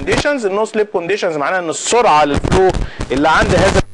كونديشنز النو سليب كونديشنز معناها ان السرعه للفلو اللي عند هذا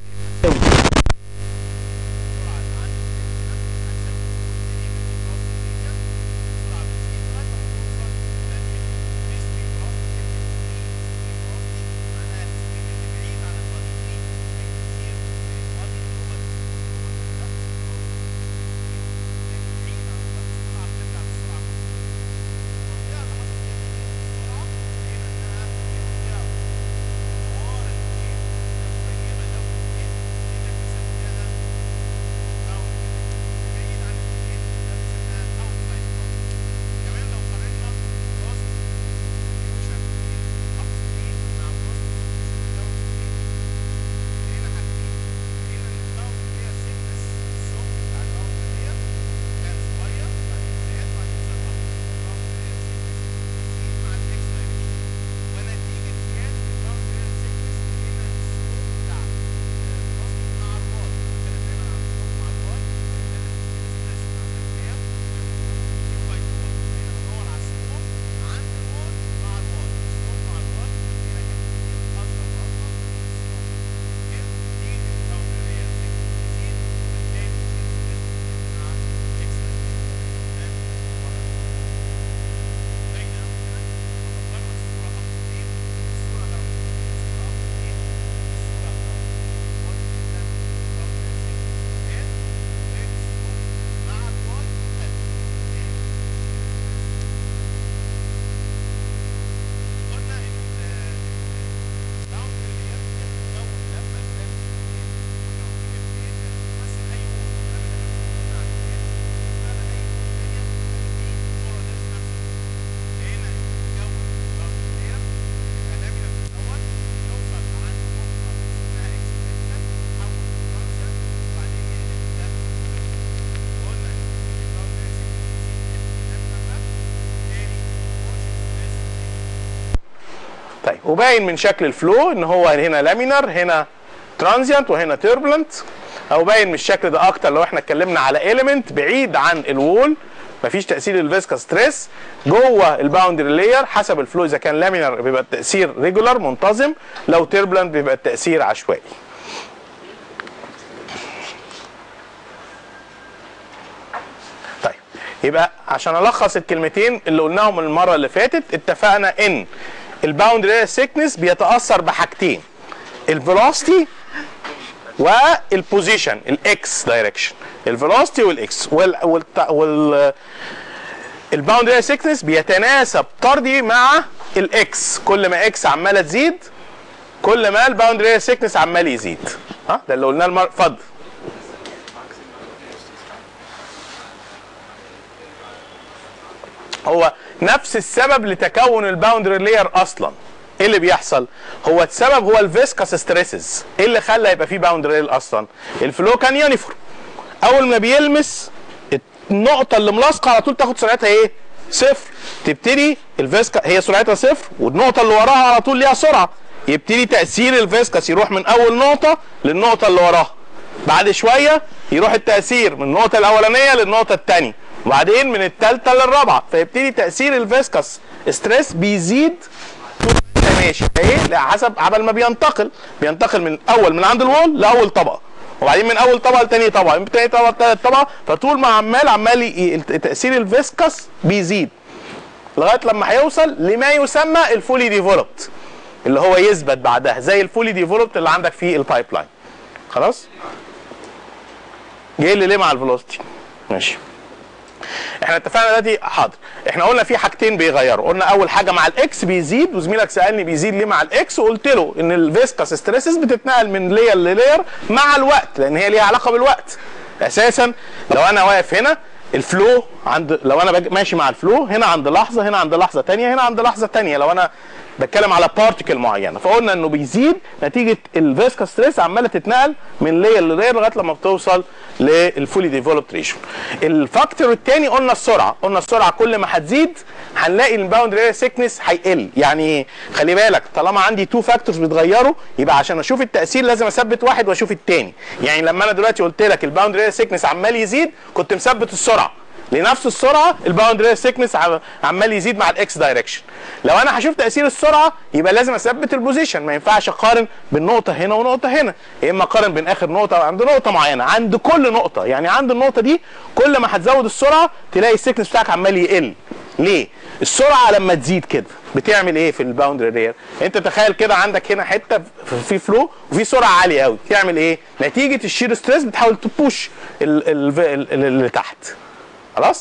طيب وباين من شكل الفلو ان هو هنا لامينر هنا ترانزيانت وهنا تيربلنت او باين من الشكل ده اكتر لو احنا اتكلمنا على اليمنت بعيد عن الوول مفيش تاثير للفيسكا ستريس جوه الباوندري لاير حسب الفلو اذا كان لامينر بيبقى التاثير ريجولار منتظم لو تيربلنت بيبقى التاثير عشوائي طيب يبقى عشان الخص الكلمتين اللي قلناهم المره اللي فاتت اتفقنا ان الباوندري سيكنس بيتاثر بحاجتين الفيلوسيتي والبوزيشن الاكس دايركشن الفيلوسيتي والاكس وال وال, وال الباوندري سيكنس بيتناسب طردي مع الاكس كل ما اكس عماله تزيد كل ما الباوندري سيكنس عمال يزيد ها ده اللي قلناه المره اتفضل هو نفس السبب لتكون الباوندري لاير اصلا ايه اللي بيحصل هو السبب هو الفيسكاس ستريسز ايه اللي خلى يبقى فيه باوندري لاير اصلا الفلو كان يونيفورم اول ما بيلمس النقطه اللي ملاصقه على طول تاخد سرعتها ايه صفر تبتدي الفيسكا هي سرعتها صفر والنقطه اللي وراها على طول ليها سرعه يبتدي تاثير الفيسكاس يروح من اول نقطه للنقطه اللي وراها بعد شويه يروح التاثير من النقطه الاولانيه للنقطه الثانيه وبعدين من الثالثه للرابعه فيبتدي تاثير الفيسكاس ستريس بيزيد ماشي ايه حسب عبل ما بينتقل بينتقل من اول من عند الوول لاول طبقه وبعدين من اول طبقه لتاني طبقه من تاني طبقه لتالت طبقه فطول ما عمال عمال ي- تاثير الفيسكاس بيزيد لغايه لما هيوصل لما يسمى الفولي ديفلوبد اللي هو يثبت بعدها زي الفولي ديفلوبد اللي عندك في البايب لاين خلاص جاي لي ليه مع الفيلوسيتي ماشي احنا اتفقنا دلوقتي حاضر احنا قلنا في حاجتين بيغيروا قلنا اول حاجه مع الاكس بيزيد وزميلك سالني بيزيد ليه مع الاكس وقلت له ان الفيسكاس ستريسز بتتنقل من لير للير مع الوقت لان هي ليها علاقه بالوقت اساسا لو انا واقف هنا الفلو عند لو انا باجي- ماشي مع الفلو هنا عند لحظه هنا عند لحظه تانية هنا عند لحظه تانية لو انا بتكلم على بارتيكل معينه فقلنا انه بيزيد نتيجه الفيسكا ستريس عماله تتنقل من لير للير لغايه لما بتوصل للفولي ديفلوبد ريجن الفاكتور الثاني قلنا السرعه قلنا السرعه كل ما هتزيد هنلاقي الباوندري سيكنس هيقل يعني ايه خلي بالك طالما عندي تو فاكتورز بيتغيروا يبقى عشان اشوف التاثير لازم اثبت واحد واشوف الثاني يعني لما انا دلوقتي قلت لك الباوندري سيكنس عمال يزيد كنت مثبت السرعه لنفس السرعه الباوندري سيكنس عمال يزيد مع الاكس دايركشن لو انا هشوف تاثير السرعه يبقى لازم اثبت البوزيشن ما ينفعش اقارن بين نقطه هنا ونقطه هنا يا اما اقارن بين اخر نقطه عند نقطه معينه عند كل نقطه يعني عند النقطه دي كل ما هتزود السرعه تلاقي السيكنس بتاعك عمال يقل ليه السرعه لما تزيد كده بتعمل ايه في الباوندري رير انت تخيل كده عندك هنا حته في فلو وفي سرعه عاليه قوي تعمل ايه نتيجه الشير ستريس بتحاول تبوش اللي تحت خلاص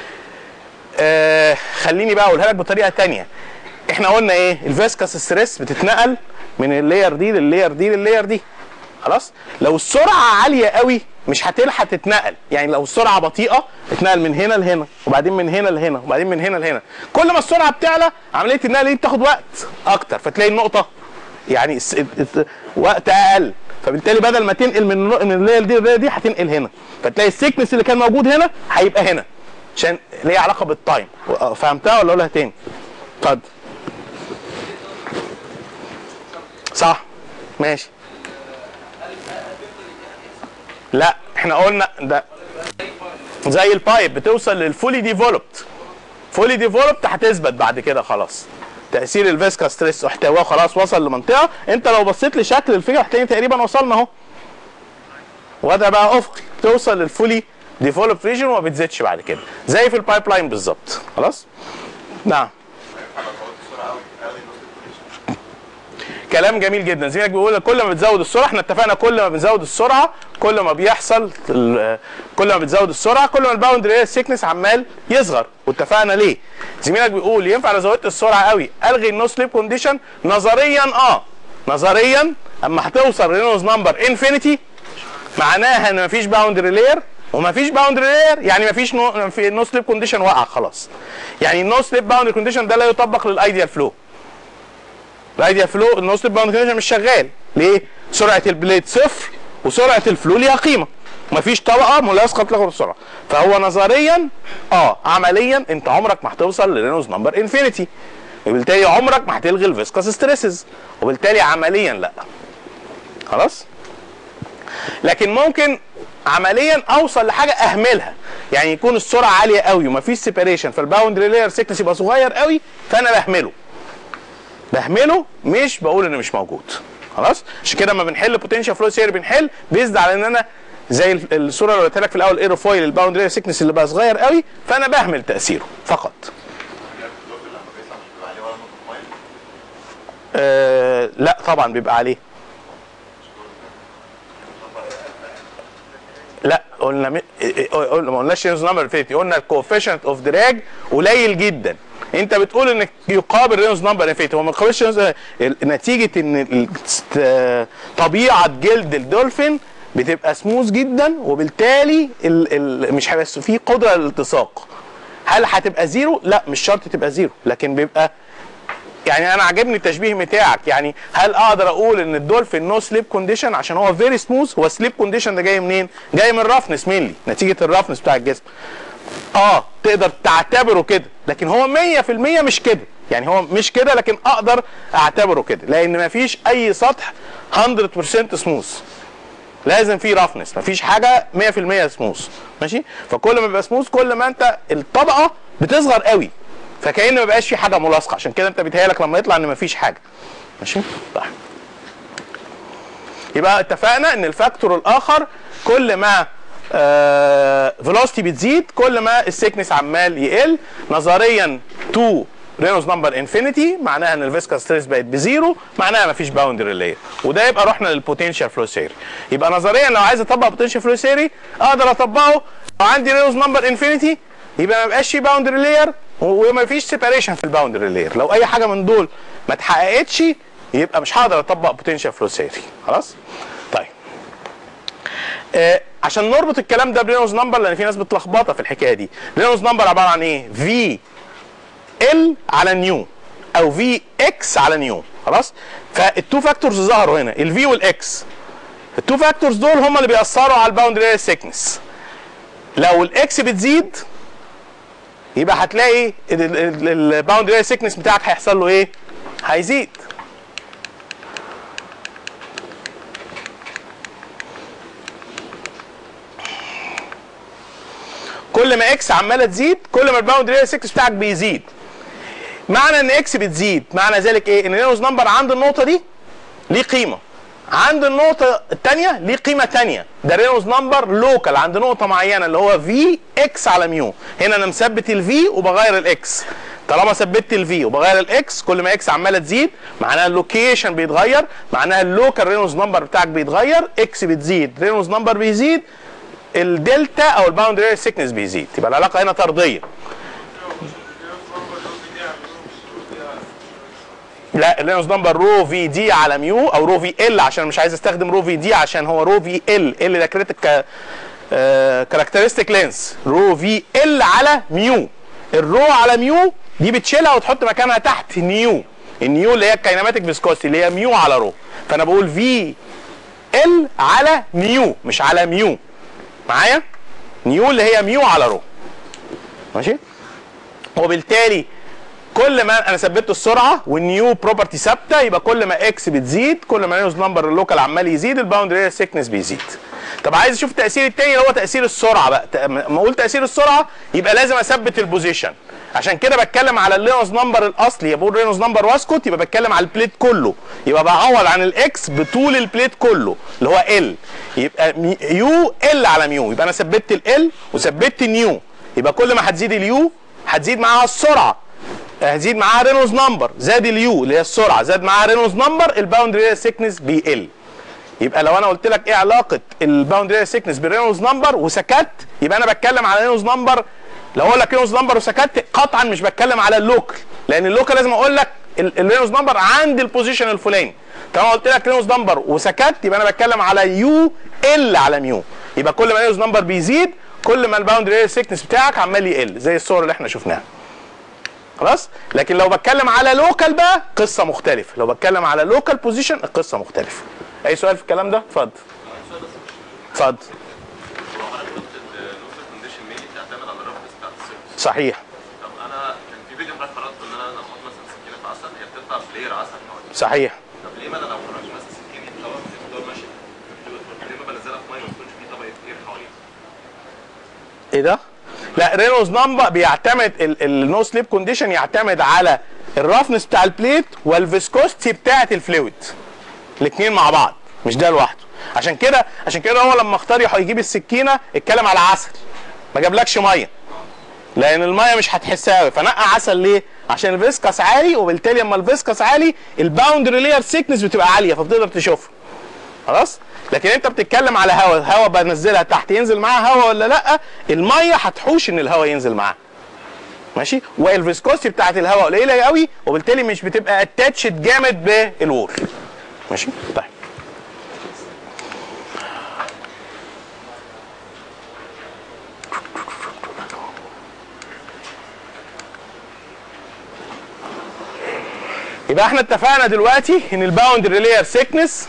آه خليني بقى اقولها لك بطريقه تانية احنا قلنا ايه الفيسكاس ستريس بتتنقل من اللاير دي لللاير دي لللاير دي خلاص لو السرعه عاليه قوي مش هتلحق تتنقل يعني لو السرعه بطيئه تتنقل من هنا لهنا وبعدين من هنا لهنا وبعدين من هنا لهنا كل ما السرعه بتعلى عمليه النقل دي بتاخد وقت اكتر فتلاقي النقطه يعني وقت اقل فبالتالي بدل ما تنقل من من اللاير دي لللاير دي هتنقل هنا فتلاقي السيكنس اللي كان موجود هنا هيبقى هنا عشان ليه علاقه بالتايم فهمتها ولا اقولها تاني؟ اتفضل صح ماشي لا احنا قلنا ده زي البايب بتوصل للفولي ديفلوبد فولي ديفلوبد هتثبت بعد كده خلاص تاثير الفيسكا ستريس احتواه خلاص وصل لمنطقه انت لو بصيت لشكل الفيجر هتلاقي تقريبا وصلنا اهو وضع بقى افقي توصل للفولي ديفلوب ريجن وما بتزيدش بعد كده زي في البايب لاين بالظبط خلاص نعم كلام جميل جدا زميلك بيقول كل ما بتزود السرعه احنا اتفقنا كل ما بنزود السرعه كل ما بيحصل كل ما بتزود السرعه كل ما الباوندري سيكنس عمال يصغر واتفقنا ليه زميلك بيقول ينفع لو زودت السرعه قوي الغي النو سليب كونديشن نظريا اه نظريا اما هتوصل رينولدز نمبر انفينيتي معناها ان مفيش باوندري لاير ومفيش باوندري لاير يعني مفيش نو, نو سليب كونديشن وقع خلاص يعني النو سليب باوندري كونديشن ده لا يطبق للايديال فلو الايديال فلو النو سليب باوندري كونديشن مش شغال ليه سرعه البليد صفر وسرعه الفلو ليها قيمه مفيش طبقه ملاصقه تلغي السرعه فهو نظريا اه عمليا انت عمرك ما هتوصل لرينولدز نمبر انفينيتي وبالتالي عمرك ما هتلغي الفيسكاس ستريسز وبالتالي عمليا لا خلاص لكن ممكن عمليا اوصل لحاجه اهملها يعني يكون السرعه عاليه قوي ومفيش سيبريشن فالباوندري لاير سيكنس يبقى صغير قوي فانا بهمله بهمله مش بقول انه مش موجود خلاص عشان كده لما بنحل بوتنشال فلو ثيوري بنحل بيزد على ان انا زي الصوره اللي قلت لك في الاول ايروفويل الباوندري لاير سيكنس اللي بقى صغير قوي فانا بهمل تاثيره فقط آه لا طبعا بيبقى عليه لا قلنا م... قلنا ما قلناش رينز نمبر انفينيتي قلنا الكوفيشنت اوف دراج قليل جدا انت بتقول انك يقابل رينز نمبر انفينيتي هو ما يقابلش نتيجه ان طبيعه جلد الدولفين بتبقى سموث جدا وبالتالي ال... ال... مش هيبقى في قدره للالتصاق هل هتبقى زيرو؟ لا مش شرط تبقى زيرو لكن بيبقى يعني انا عجبني التشبيه بتاعك يعني هل اقدر اقول ان الدولفين نو سليب كونديشن عشان هو فيري سموث هو سليب كونديشن ده جاي منين جاي من الرفنس مينلي نتيجه الرفنس بتاع الجسم اه تقدر تعتبره كده لكن هو 100% مش كده يعني هو مش كده لكن اقدر اعتبره كده لان مفيش اي سطح 100% سموث لازم في رفنس مفيش حاجه 100% سموث ماشي فكل ما يبقى سموث كل ما انت الطبقه بتصغر قوي فكأن ما بقاش في حاجه ملاصقه عشان كده انت بيتهيألك لما يطلع ان ما فيش حاجه ماشي طيب يبقى اتفقنا ان الفاكتور الاخر كل ما فيلوسيتي آه بتزيد كل ما السيكنس عمال يقل نظريا 2 رينولدز نمبر انفينيتي معناها ان الفيسكال ستريس بقت بزيرو معناها ما فيش باوندري لاير وده يبقى رحنا للبوتنشال فلو ثيوري يبقى نظريا لو عايز اطبق بوتنشال فلو ثيوري اقدر اطبقه لو عندي رينولدز نمبر انفينيتي يبقى ما بقاش في باوندري لاير وما فيش سيباريشن في الباوندري لاير لو اي حاجه من دول ما اتحققتش يبقى مش هقدر اطبق بوتنشال فلو ثيوري خلاص طيب آه عشان نربط الكلام ده برينولدز نمبر لان في ناس بتلخبطها في الحكايه دي رينولدز نمبر عباره عن ايه في ال على نيو او في اكس على نيو خلاص فالتو فاكتورز ظهروا هنا الفي والاكس التو فاكتورز دول هم اللي بيأثروا على الباوندري لاير سيكنس لو الاكس بتزيد يبقى هتلاقي الباوندري سيكنس بتاعك هيحصل له ايه؟ هيزيد. كل ما اكس عماله تزيد كل ما الباوند ريال سيكنس بتاعك بيزيد معنى ان اكس بتزيد معنى ذلك ايه ان رينولدز نمبر عند النقطه دي ليه قيمه عند النقطة الثانية ليه قيمة ثانية ده رينولدز نمبر لوكال عند نقطة معينة اللي هو في اكس على ميو هنا انا مثبت الفي وبغير الاكس طالما ثبتت الفي وبغير الاكس كل ما اكس عمالة تزيد معناها اللوكيشن بيتغير معناها اللوكال رينولدز نمبر بتاعك بيتغير اكس بتزيد رينولدز نمبر بيزيد الدلتا او الباوند ريال سيكنس بيزيد يبقى العلاقة هنا طردية لا اللينوس نمبر رو في دي على ميو او رو في ال عشان مش عايز استخدم رو في دي عشان هو رو في ال ال ده كريتيك كاركترستيك لينس رو في ال على ميو الرو على ميو دي بتشيلها وتحط مكانها تحت نيو النيو اللي هي الكايناماتيك فيسكوستي اللي هي ميو على رو فانا بقول في ال على ميو مش على ميو معايا نيو اللي هي ميو على رو ماشي وبالتالي كل ما انا ثبت السرعه والنيو بروبرتي ثابته يبقى كل ما اكس بتزيد كل ما رينولدز نمبر اللوكال عمال يزيد الباوند ريال سيكنس بيزيد طب عايز اشوف التاثير الثاني اللي هو تاثير السرعه بقى ما اقول تاثير السرعه يبقى لازم اثبت البوزيشن عشان كده بتكلم على اللينوس نمبر الاصلي بقول رينوس نمبر واسكت يبقى بتكلم على البليت كله يبقى بعوض عن الاكس بطول البليت كله اللي هو ال يبقى يو ال على ميو يبقى انا ثبتت ال وثبتت النيو يبقى كل ما هتزيد اليو هتزيد معاها السرعه هتزيد معاها رينولدز نمبر زاد اليو اللي هي السرعه زاد معاها رينولدز نمبر الباوند ريال سيكنس بيقل يبقى لو انا قلت لك ايه علاقه الباوند ريال سيكنس بالرينولدز نمبر وسكت يبقى انا بتكلم على رينولدز نمبر لو اقول لك رينولدز نمبر وسكت قطعا مش بتكلم على اللوكل لان اللوكل لازم اقول لك الرينولدز نمبر عند البوزيشن الفلاني طالما قلت لك رينولدز نمبر وسكت يبقى انا بتكلم على يو ال على ميو يبقى كل ما رينولدز نمبر بيزيد كل ما الباوند ريال سيكنس بتاعك عمال يقل زي الصور اللي احنا شفناها خلاص لكن لو بتكلم على لوكال بقى قصه مختلفه لو بتكلم على لوكال بوزيشن القصه مختلفه اي سؤال في الكلام ده اتفضل اتفضل صحيح طب انا كان في فيديو امبارح فرضت ان انا احط مثلا سكينه في عسل هي بتطلع بلاير عسل حوالي صحيح طب ليه ما انا لو خرجت مثلا سكينه طبق الدور ماشي ليه ما بنزلها في ميه ما تكونش في طبقه اير حواليها ايه ده؟ لا رينولدز نمبر بيعتمد النو سليب كونديشن يعتمد على الرفنس بتاع البليت والفيسكوستي بتاعه الفلويد الاثنين مع بعض مش ده لوحده عشان كده عشان كده هو لما اختار يح- يجيب السكينه اتكلم على عسل ما جابلكش ميه لان الميه مش هتحسها قوي فنقى عسل ليه عشان الفيسكس عالي وبالتالي لما الفيسكس عالي الباوندري لير سيكنس بتبقى عاليه فبتقدر تشوفها خلاص لكن انت بتتكلم على هواء هواء بنزلها تحت ينزل معاها هواء ولا لا الميه هتحوش ان الهواء ينزل معاها ماشي والفيسكوستي بتاعت الهواء قليله قوي وبالتالي مش بتبقى اتاتشد جامد بالوول ماشي طيب يبقى احنا اتفقنا دلوقتي ان الباوندري لاير سيكنس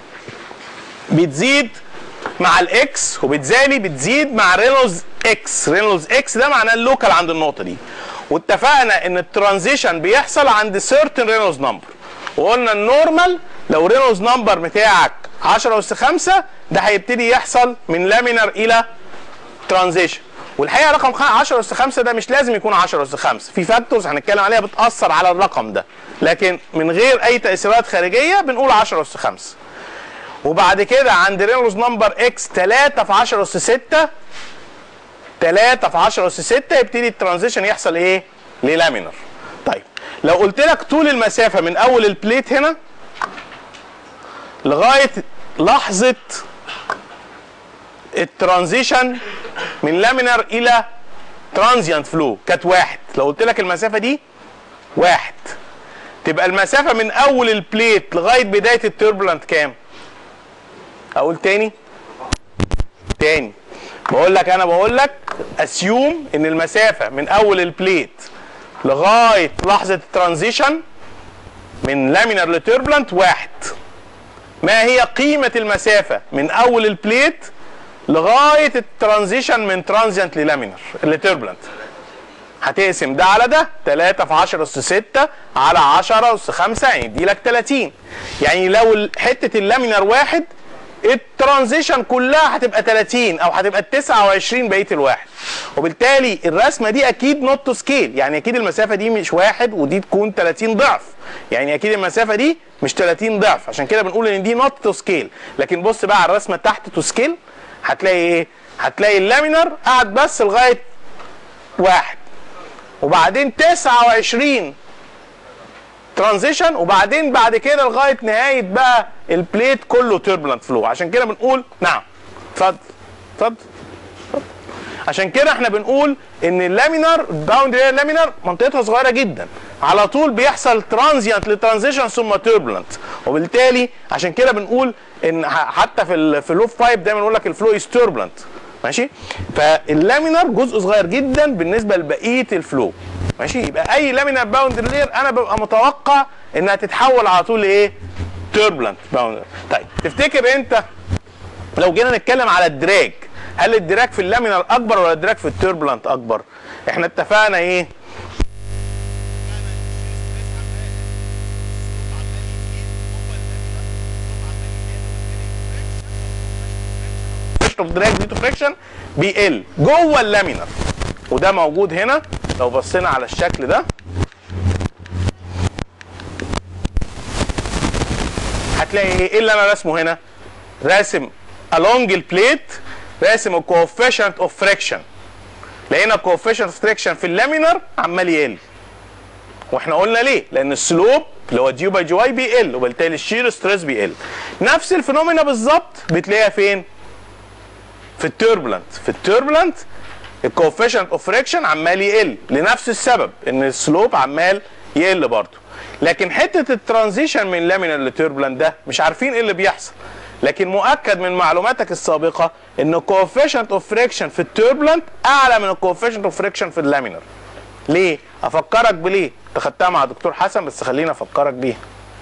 بتزيد مع الاكس وبالتالي بتزيد مع رينولدز اكس رينولدز اكس ده معناه اللوكال عند النقطه دي واتفقنا ان الترانزيشن بيحصل عند سيرتن رينولدز نمبر وقلنا النورمال لو رينولدز نمبر بتاعك 10 اس 5 ده هيبتدي يحصل من لامينر الى ترانزيشن والحقيقه رقم 10 اس 5 ده مش لازم يكون 10 اس 5 في فاكتورز هنتكلم عليها بتاثر على الرقم ده لكن من غير اي تاثيرات خارجيه بنقول 10 اس 5 وبعد كده عند رينولدز نمبر اكس 3 في 10 اس 6 3 في 10 اس 6 يبتدي الترانزيشن يحصل ايه؟ للامينر. طيب لو قلت لك طول المسافه من اول البليت هنا لغايه لحظه الترانزيشن من لامينر الى ترانزيانت فلو كانت واحد لو قلت لك المسافه دي واحد تبقى المسافه من اول البليت لغايه بدايه التوربulent كام؟ اقول تاني تاني بقول لك انا بقول لك اسيوم ان المسافه من اول البليت لغايه لحظه الترانزيشن من لامينر لتوربulent واحد ما هي قيمه المسافه من اول البليت لغايه الترانزيشن من ترانزيانت للامينر لتوربulent هتقسم ده على ده 3 في 10 اس 6 على 10 اس 5 يعني يدي لك 30 يعني لو ال- حته اللامينر واحد الترانزيشن كلها هتبقى 30 او هتبقى 29 بقيه الواحد وبالتالي الرسمه دي اكيد نوت تو سكيل يعني اكيد المسافه دي مش واحد ودي تكون 30 ضعف يعني اكيد المسافه دي مش 30 ضعف عشان كده بنقول ان دي نوت تو سكيل لكن بص بقى على الرسمه تحت تو سكيل هتلاقي ايه هتلاقي اللامينر قعد بس لغايه واحد وبعدين 29 ترانزيشن وبعدين بعد كده لغايه نهايه بقى البليت كله توربulent فلو عشان كده بنقول نعم اتفضل اتفضل عشان كده احنا بنقول ان اللامينر باوندري لامينر منطقتها صغيره جدا على طول بيحصل ترانزيانت للترانزيشن ثم توربulent وبالتالي عشان كده بنقول ان ح- حتى في ال في اللوف بايب دايما نقول لك الفلو از توربulent ماشي فاللامينر جزء صغير جدا بالنسبه لبقيه الفلو ماشي يبقى اي لامينر باوندري لير انا ببقى متوقع انها تتحول على طول لايه توربulent باوندري طيب تفتكر انت لو جينا نتكلم على الدراج هل الدراج في اللامينر اكبر ولا الدراج في التوربulent اكبر احنا اتفقنا ايه اوف دراج دي تو فريكشن بيقل جوه اللامينر وده موجود هنا لو بصينا على الشكل ده هتلاقي ايه ايه اللي انا راسمه هنا راسم along البليت راسم الكوفيشنت اوف فريكشن لقينا الكوفيشنت اوف فريكشن في اللامينر عمال يقل واحنا قلنا ليه لان السلوب اللي هو ديو باي جي واي بيقل وبالتالي الشير ستريس بيقل نفس الفينومينا بالظبط بتلاقيها فين في التوربulent في التوربulent الكوفيشنت اوف فريكشن عمال يقل لنفس السبب ان السلوب عمال يقل برضه لكن حته الترانزيشن من لامينر لتوربulent ده مش عارفين ايه اللي بيحصل لكن مؤكد من معلوماتك السابقه ان الكوفيشنت اوف فريكشن في التوربulent اعلى من الكوفيشنت اوف فريكشن في اللامينر ليه افكرك بليه انت خدتها مع دكتور حسن بس خليني افكرك بيها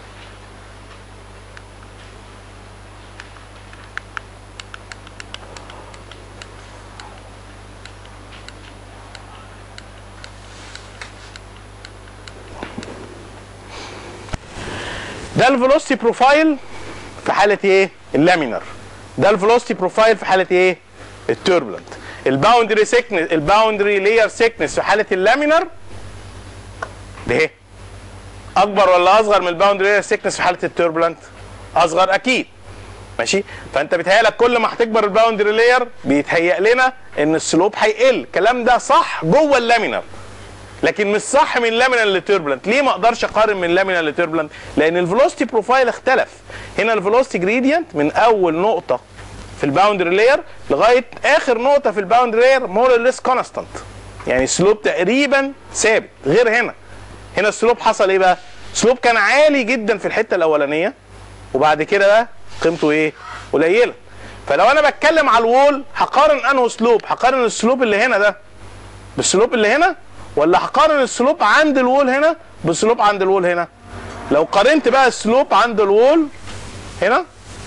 ده الفيلوسيتي بروفايل في حاله ايه اللامينر ده الفيلوسيتي بروفايل في حاله ايه التوربulent الباوندري سيكنس الباوندري لير سيكنس في حاله اللامينر ده ايه اكبر ولا اصغر من الباوندري لير سيكنس في حاله التوربulent اصغر اكيد ماشي فانت بيتهيألك كل ما هتكبر الباوندري لير بيتهيأ لنا ان السلوب هيقل الكلام ده صح جوه اللامينر لكن مش صح من لامينال لتوربulent ليه ما اقدرش اقارن من لامينال لتوربulent لان الفيلوسيتي بروفايل اختلف هنا الفيلوسيتي جريدينت من اول نقطه في الباوندري لاير لغايه اخر نقطه في الباوندري لاير مور ليس كونستانت يعني السلوب تقريبا ثابت غير هنا هنا السلوب حصل ايه بقى السلوب كان عالي جدا في الحته الاولانيه وبعد كده بقى قيمته ايه قليله فلو انا بتكلم على الوول هقارن انه سلوب هقارن السلوب اللي هنا ده بالسلوب اللي هنا ولا هقارن السلوب عند الوول هنا بالسلوب عند الوول هنا لو قارنت بقى السلوب عند الوول هنا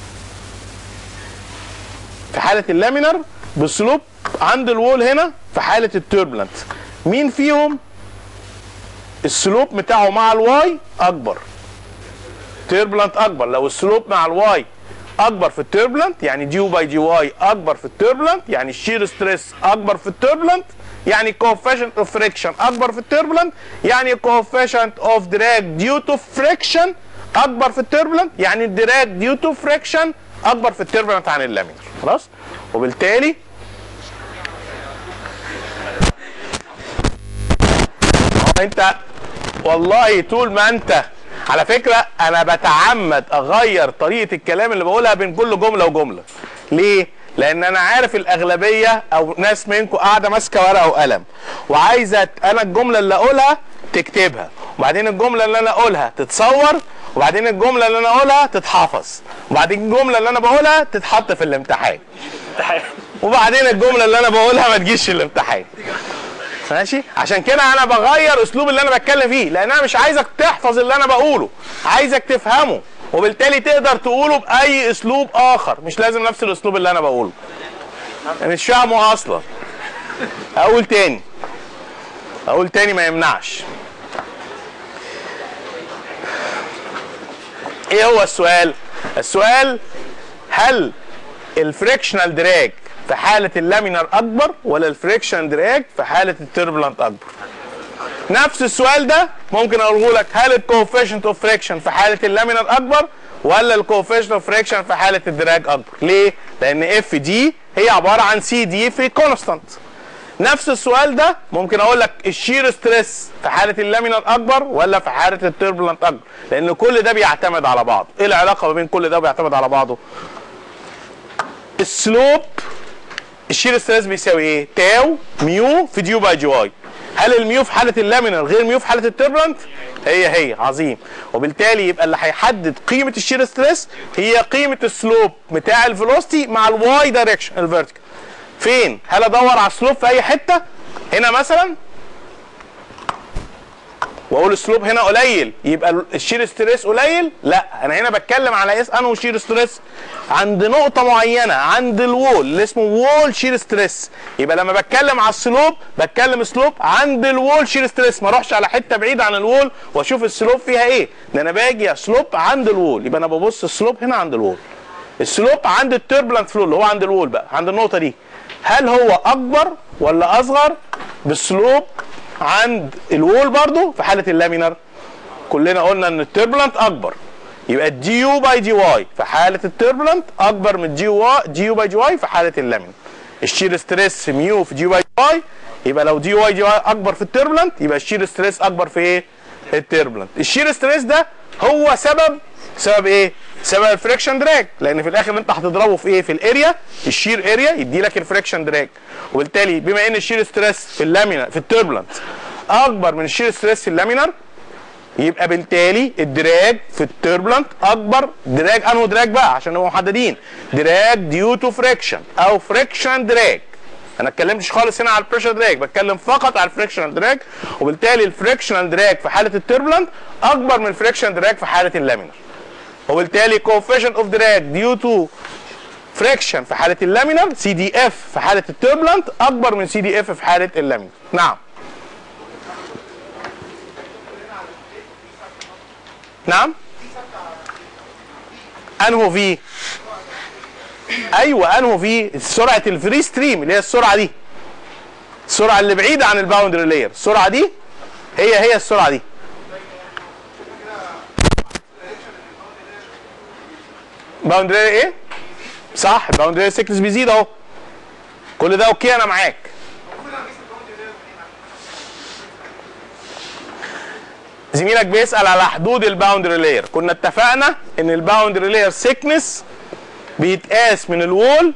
في حالة اللامينر بالسلوب عند الوول هنا في حالة التوربulent مين فيهم السلوب بتاعه مع الواي اكبر توربulent اكبر لو السلوب مع الواي اكبر في التوربulent يعني ديو باي دي واي اكبر في التوربulent يعني الشير ستريس اكبر في التوربulent يعني coefficient of friction اكبر في التوربulent يعني coefficient of drag due to friction اكبر في التوربulent يعني الدراج due to friction اكبر في التوربulent عن اللامينر خلاص وبالتالي انت والله طول ما انت على فكره انا بتعمد اغير طريقه الكلام اللي بقولها بين كل جمله وجمله ليه لان انا عارف الاغلبيه او ناس منكم قاعده ماسكه ورقه وقلم وعايزه انا الجمله اللي اقولها تكتبها وبعدين الجمله اللي انا اقولها تتصور وبعدين الجمله اللي انا اقولها تتحفظ وبعدين الجمله اللي انا بقولها تتحط في الامتحان وبعدين الجمله اللي انا بقولها ما تجيش في الامتحان ماشي عشان كده انا بغير اسلوب اللي انا بتكلم فيه لان انا مش عايزك تحفظ اللي انا بقوله عايزك تفهمه وبالتالي تقدر تقوله باي اسلوب اخر مش لازم نفس الاسلوب اللي انا بقوله مش فاهمه اصلا اقول تاني اقول تاني ما يمنعش ايه هو السؤال السؤال هل الفريكشنال دراج في حاله اللامينر اكبر ولا الفريكشنال دراج في حاله التربلنت اكبر نفس السؤال ده ممكن اقوله لك هل الكوفيشنت اوف فريكشن في حاله اللامينر اكبر ولا الكوفيشنت اوف فريكشن في حاله الدراج اكبر ليه لان اف دي هي عباره عن سي دي في كونستانت نفس السؤال ده ممكن اقول لك الشير ستريس في حاله اللامينر اكبر ولا في حاله التربلنت اكبر لان كل ده بيعتمد على بعض ايه العلاقه ما بين كل ده بيعتمد على بعضه السلوب الشير ستريس بيساوي ايه تاو ميو في ديو باي جي واي هل الميو في حاله اللامينر غير ميو في حاله التربلنت هي هي عظيم وبالتالي يبقى اللي هيحدد قيمه الشير ستريس هي قيمه السلوب بتاع الفيلوسيتي مع الواي دايركشن الفيرتيكال فين هل ادور على السلوب في اي حته هنا مثلا واقول السلوب هنا قليل يبقى الشير ستريس قليل لا انا هنا بتكلم على اس انه شير ستريس عند نقطه معينه عند الوول اللي اسمه وول شير ستريس يبقى لما بتكلم على السلوب بتكلم سلوب عند الوول شير ستريس ما اروحش على حته بعيده عن الوول واشوف السلوب فيها ايه ده انا باجي سلوب عند الوول يبقى انا ببص السلوب هنا عند الوول السلوب عند التربلنت فلو اللي هو عند الوول بقى عند النقطه دي هل هو اكبر ولا اصغر بالسلوب عند الوول برضو في حاله اللامينر كلنا قلنا ان التربلنت اكبر يبقى الدي يو باي دي واي في حاله التربلنت اكبر من دي يو دي يو باي دي واي في حاله اللامينر الشير ستريس ميو في دي يو باي دي واي يبقى لو دي يو باي دي واي اكبر في التربلنت يبقى الشير ستريس اكبر في ايه التربلنت الشير ستريس ده هو سبب سبب ايه سبب الفريكشن دراج لان في الاخر انت هتضربه في ايه في الاريا الشير اريا يدي لك الفريكشن دراج وبالتالي بما ان الشير ستريس في اللامينر في التربلنت اكبر من الشير ستريس في اللامينر يبقى بالتالي الدراج في التربلنت اكبر دراج انه دراج بقى عشان نبقى محددين دراج ديو تو فريكشن او فريكشن دراج انا اتكلمتش خالص هنا على البريشر دراج بتكلم فقط على الفريكشنال دراج وبالتالي الفريكشنال دراج في حاله التربلنت اكبر من الفريكشن دراج في حاله اللامينر وبالتالي coefficient of drag due to friction في حالة اللامينر سي دي اف في حالة التربلنت أكبر من سي دي اف في حالة اللامينر نعم نعم انهو في ايوه انهو في سرعه الفري ستريم اللي هي السرعه دي السرعه اللي بعيده عن الباوندري لاير السرعه دي هي هي السرعه دي باوندري ايه صح الباوندري سيكنس بيزيد اهو كل ده اوكي انا معاك زميلك بيسال على حدود الباوندري لاير كنا اتفقنا ان الباوندري لاير سيكنس بيتقاس من الوول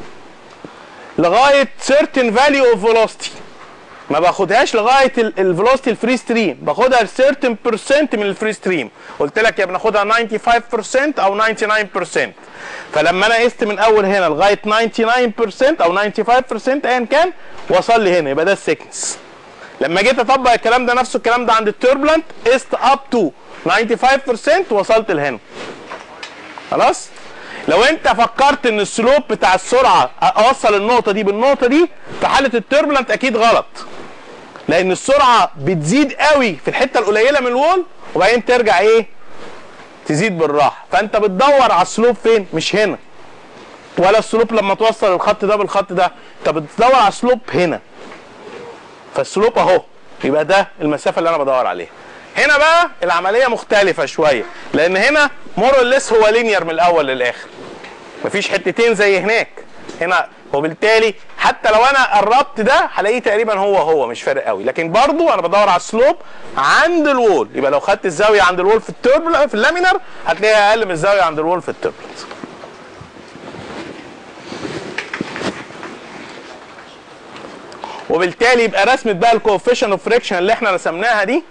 لغايه certain value of velocity ما باخدهاش لغايه الفيلوسيتي الفري ستريم باخدها certain percent من الفري ستريم قلت لك يا بناخدها 95% او 99% فلما انا قست من اول هنا لغايه 99% او 95% ايا كان وصل لي هنا يبقى ده السيكنس لما جيت اطبق الكلام ده نفسه الكلام ده عند التوربلنت قست اب تو 95% وصلت لهنا خلاص لو انت فكرت ان السلوب بتاع السرعه اوصل النقطه دي بالنقطه دي في حاله التوربلنت اكيد غلط لان السرعه بتزيد قوي في الحته القليله من الوول وبعدين ترجع ايه تزيد بالراحه فانت بتدور على السلوب فين مش هنا ولا السلوب لما توصل الخط ده بالخط ده انت بتدور على السلوب هنا فالسلوب اهو يبقى ده المسافه اللي انا بدور عليها هنا بقى العمليه مختلفه شويه لان هنا مور ليس هو لينير من الاول للاخر مفيش حتتين زي هناك هنا وبالتالي حتى لو انا قربت ده هلاقيه تقريبا هو هو مش فارق قوي لكن برضو انا بدور على السلوب عند الوول يبقى لو خدت الزاويه عند الوول في التوربل في اللامينر هتلاقيها اقل من الزاويه عند الوول في التوربلنت وبالتالي يبقى رسمه بقى الكوفيشن اوف فريكشن اللي احنا رسمناها دي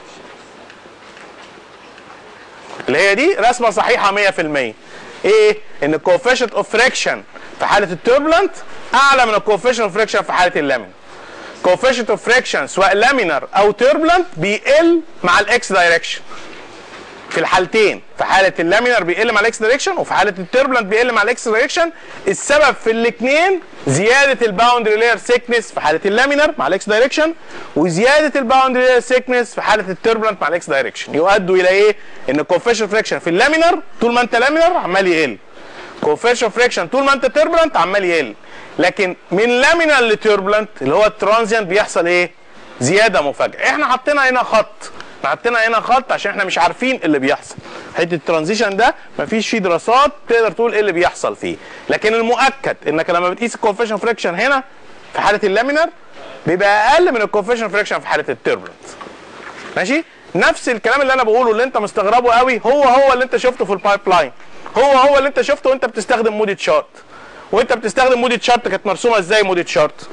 اللي هي دي رسمه صحيحه 100% ايه ان الكوفيشنت اوف فريكشن في حاله التوربلنت اعلى من الكوفيشنت اوف فريكشن في حاله اللامينر كوفيشنت اوف فريكشن سواء لامينر او توربلنت بيقل مع الاكس دايركشن في الحالتين في حاله اللامينر بيقل مع الاكس دايركشن وفي حاله التوربلنت بيقل مع الاكس دايركشن السبب في الاثنين زياده الباوندري لاير سيكنس في حاله اللامينر مع الاكس دايركشن وزياده الباوندري لاير سيكنس في حاله التوربلنت مع الاكس دايركشن يؤدوا الى ايه ان الكوفيشن فريكشن في اللامينر طول ما انت لامينر عمال يقل كوفيشن فريكشن طول ما انت تربلنت عمال يقل لكن من لامينال لتربلنت اللي هو الترانزيانت بيحصل ايه زياده مفاجئه احنا حطينا هنا خط احنا حطينا هنا خط عشان احنا مش عارفين اللي بيحصل حته الترانزيشن ده مفيش فيه دراسات تقدر تقول ايه اللي بيحصل فيه لكن المؤكد انك لما بتقيس الكوفيشن فريكشن هنا في حاله اللامينر بيبقى اقل من الكوفيشن فريكشن في حاله التربلنت ماشي نفس الكلام اللي انا بقوله اللي انت مستغربه قوي هو هو اللي انت شفته في البايب لاين هو هو اللي انت شفته وانت بتستخدم مودي تشارت وانت بتستخدم مودي تشارت كانت مرسومه ازاي مودي تشارت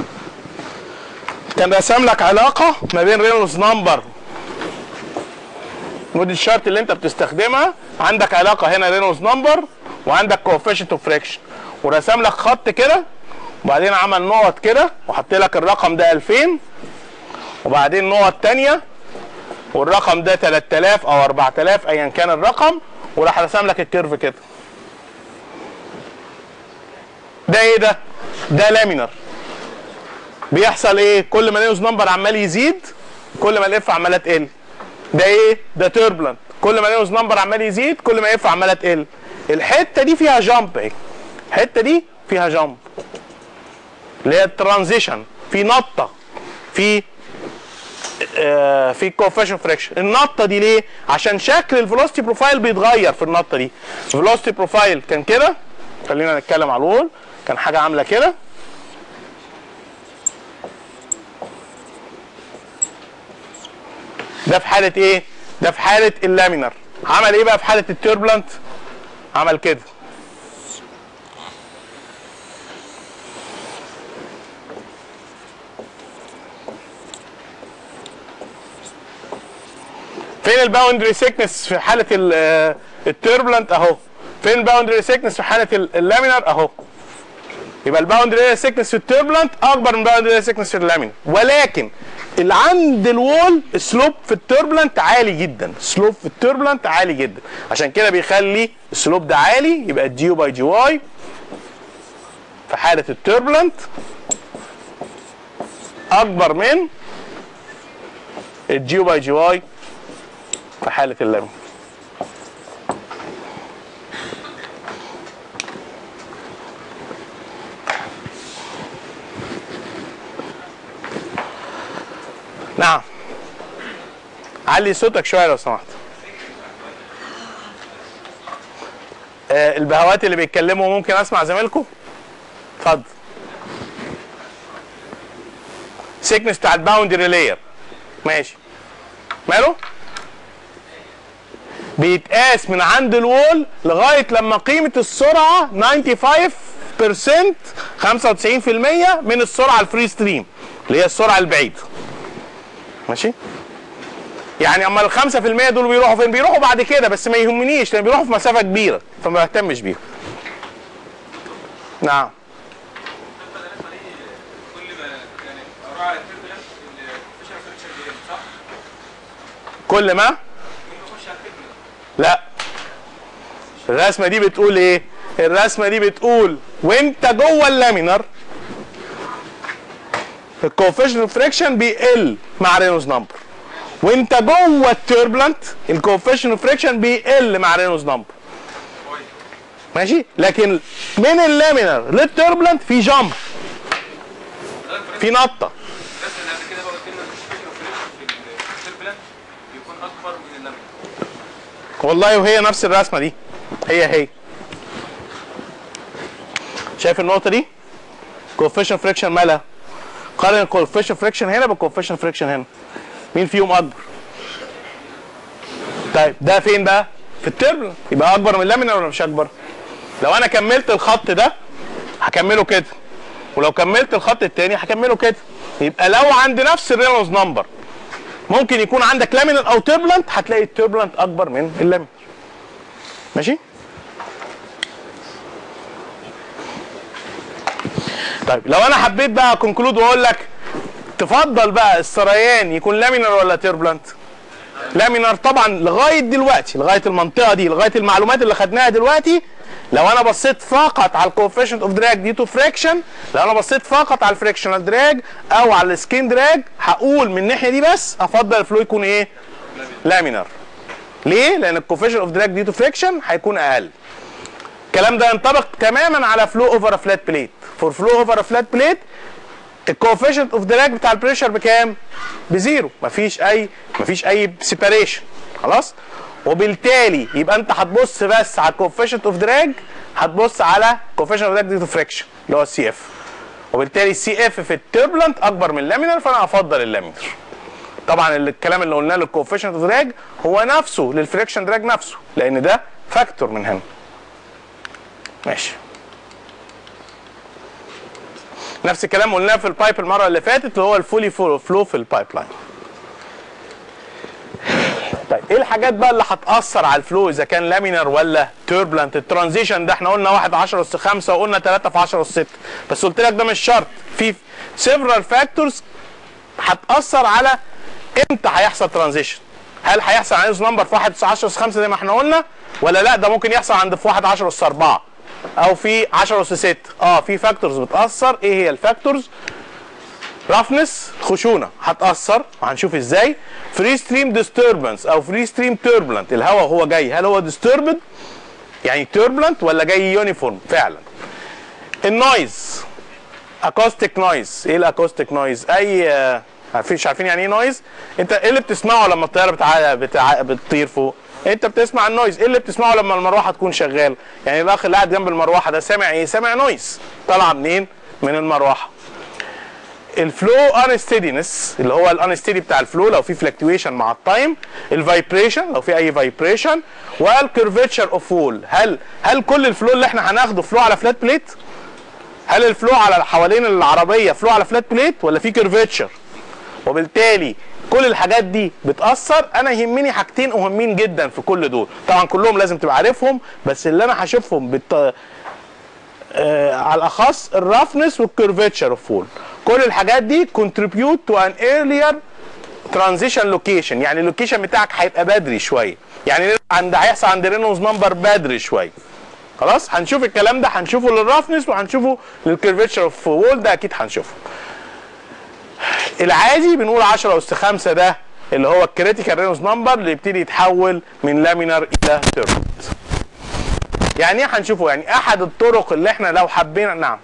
كان رسم لك علاقه ما بين رينولدز نمبر مودي تشارت اللي انت بتستخدمها عندك علاقه هنا رينولدز نمبر وعندك كوفيشنت اوف فريكشن ورسم لك خط كده وبعدين عمل نقط كده وحط لك الرقم ده 2000 وبعدين نقط تانية والرقم ده 3000 او 4000 ايا كان الرقم وراح رسم لك الكيرف كده ده ايه ده ده لامينر بيحصل ايه كل ما نيوز نمبر عمال يزيد كل ما الاف عماله تقل ده ايه ده توربلنت كل ما نيوز نمبر عمال يزيد كل ما اف عماله تقل الحته دي فيها جامب اهي الحته دي فيها جامب اللي هي الترانزيشن في نطه في آه، في كوفيشن فريكشن النطه دي ليه عشان شكل الفيلوسيتي بروفايل بيتغير في النطه دي الفيلوسيتي بروفايل كان كده خلينا نتكلم على الوول كان حاجه عامله كده ده في حاله ايه ده في حاله اللامينر عمل ايه بقى في حاله التوربلنت عمل كده فين الباوندري سيكنس في حاله التوربلنت اهو فين الباوندري سيكنس في حاله ال- اللامينر اهو يبقى الباوندري سيكنس في التوربلنت اكبر من الباوندري سيكنس في اللامينر ولكن اللي عند الوول السلوب في التوربلنت عالي جدا السلوب في التوربلنت عالي جدا عشان كده بيخلي السلوب ده عالي يبقى الدي يو باي جي واي في حاله التوربلنت اكبر من الجي باي جي واي في حاله اللامينر نعم علي صوتك شويه لو سمحت آه البهوات اللي بيتكلموا ممكن اسمع زميلكم اتفضل سيكنس بتاع الباوندري لاير ماشي ماله بيتقاس من عند الوول لغايه لما قيمه السرعه 95% 95% من السرعه الفري ستريم اللي هي السرعه البعيده ماشي يعني اما ال 5% دول بيروحوا فين؟ بيروحوا بعد كده بس ما يهمنيش لان بيروحوا في مسافه كبيره فما بهتمش بيهم. نعم كل ما يعني اروح على التربلنت الفيشر فريكشن بيقل صح؟ كل ما ممكن اخش على التربلنت لا الرسمه دي بتقول ايه؟ الرسمه دي بتقول وانت جوه اللامينر الكوفيشن فريكشن بيقل مع رينوز نمبر وانت جوه التوربلنت الكوفيشن فريكشن بيقل مع رينوز نمبر ماشي لكن من اللامينر للتوربلنت في جامب في نطه بس اللي قبل كده بقى قلت لنا الفيشر فريكشن في التربلنت بيكون اكبر من اللامين والله وهي نفس الرسمه دي هي هي شايف النقطه دي كوفيشن فريكشن مالها قارن الكوفيشن فريكشن هنا بالكوفيشن فريكشن هنا مين فيهم اكبر طيب ده فين بقى في التربل يبقى اكبر من اللامينر ولا مش اكبر لو انا كملت الخط ده هكمله كده ولو كملت الخط التاني هكمله كده يبقى لو عند نفس الرينولدز نمبر ممكن يكون عندك لامينر او توربلنت هتلاقي التوربلنت اكبر من اللامينر ماشي طيب لو انا حبيت بقى كونكلود واقول لك تفضل بقى السريان يكون لامينر ولا توربلنت لامينر طبعا لغايه دلوقتي لغايه المنطقه دي لغايه المعلومات اللي خدناها دلوقتي لو انا بصيت فقط على الكوفيشنت اوف دراج دي تو فريكشن لو انا بصيت فقط على الفريكشنال دراج او على السكين دراج هقول من الناحيه دي بس افضل الفلو يكون ايه لامينر ليه لان الكوفيشنت اوف دراج دي تو فريكشن هيكون اقل الكلام ده ينطبق تماما على فلو اوفر فلات بليت فور فلو اوفر فلات بليت الكوفيشنت اوف دراج بتاع البريشر بكام؟ بزيرو مفيش اي مفيش اي سيباريشن خلاص؟ وبالتالي يبقى انت هتبص بس على الكوفيشنت اوف دراج هتبص على كوفيشنت اوف دراج دي فريكشن اللي هو السي اف وبالتالي السي اف في التربلنت اكبر من اللامينر فانا افضل اللامينر طبعا الكلام اللي قلناه للكوفيشنت اوف دراج هو نفسه للفريكشن دراج نفسه لان ده فاكتور من هنا ماشي نفس الكلام قلناه في البايب المره اللي فاتت اللي هو الفولي فلو في البايب لاين طيب ايه الحاجات بقى اللي هتاثر على الفلو اذا كان لامينر ولا توربلنت الترانزيشن ده احنا قلنا 1 في 10 اس 5 وقلنا 3 في 10 اس 6 بس قلت لك ده مش شرط في سيفرال فاكتورز هتاثر على امتى هيحصل ترانزيشن هل هيحصل عند نمبر في 1 اس 10 اس 5 زي ما احنا قلنا ولا لا ده ممكن يحصل عند في 1 10 اس 4 او في 10 اس 6 اه في فاكتورز بتاثر ايه هي الفاكتورز رفنس خشونه هتاثر وهنشوف ازاي فري ستريم ديستربنس او فري ستريم توربلنت الهواء هو جاي هل هو ديستربد يعني توربلنت ولا جاي يونيفورم فعلا النويز اكوستيك نويز ايه الاكوستيك نويز اي آه، عارفين مش عارفين يعني ايه نويز انت ايه اللي بتسمعه لما الطياره بتع... بتع... بتطير فوق انت بتسمع النويز ايه اللي بتسمعه لما المروحه تكون شغاله يعني الاخ اللي قاعد جنب المروحه ده سامع ايه سامع نويز طالعه منين من المروحه الفلو انستيدينس اللي هو الانستيدي بتاع الفلو لو في فلكتويشن مع التايم الفايبريشن لو في اي فايبريشن والكيرفيتشر اوف وول هل هل كل الفلو اللي احنا هناخده فلو على فلات بليت هل الفلو على حوالين العربيه فلو على فلات بليت ولا في كيرفيتشر وبالتالي كل الحاجات دي بتاثر انا يهمني حاجتين مهمين جدا في كل دول طبعا كلهم لازم تبقى عارفهم بس اللي انا هشوفهم بالت... آه على الاخص الرفنس والكيرفيتشر اوف فول كل الحاجات دي contribute to an earlier transition location يعني اللوكيشن بتاعك هيبقى بدري شويه يعني عند هيحصل عند رينولدز نمبر بدري شويه خلاص هنشوف الكلام ده هنشوفه للرفنس وهنشوفه للكيرفيتشر اوف وول ده اكيد هنشوفه العادي بنقول 10 اس 5 ده اللي هو الكريتيكال رينولدز نمبر اللي يبتدي يتحول من لامينر الى تيربنت يعني ايه هنشوفه يعني احد الطرق اللي احنا لو حبينا نعم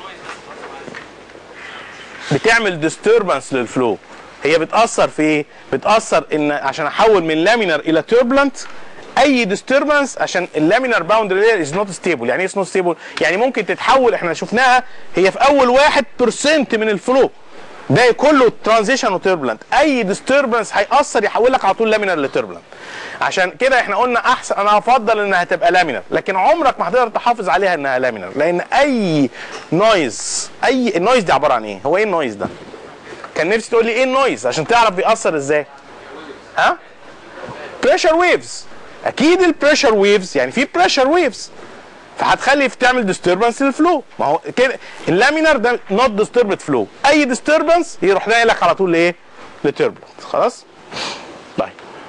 بتعمل ديستربنس للفلو هي بتاثر في ايه بتاثر ان عشان احول من لامينر الى توربلنت اي ديستربنس عشان اللامينر باوندري لاير از نوت ستيبل يعني ايه نوت ستيبل يعني ممكن تتحول احنا شفناها هي في اول 1% من الفلو ده كله ترانزيشن وتوربلنت اي ديستربنس هياثر يحول لك على طول لامينر لتوربلنت عشان كده احنا قلنا احسن انا افضل انها تبقى لامينر لكن عمرك ما هتقدر تحافظ عليها انها لامينر لان اي نويز اي النويز دي عباره عن ايه هو ايه النويز ده كان نفسي تقول لي ايه النويز عشان تعرف بيأثر ازاي ها بريشر ويفز اكيد البريشر ويفز يعني في بريشر ويفز فهتخلي تعمل ديستربنس للفلو ما هو كده اللامينر ده نوت ديستربد فلو اي ديستربنس يروح ناقل لك على طول لايه لتربلنت خلاص طيب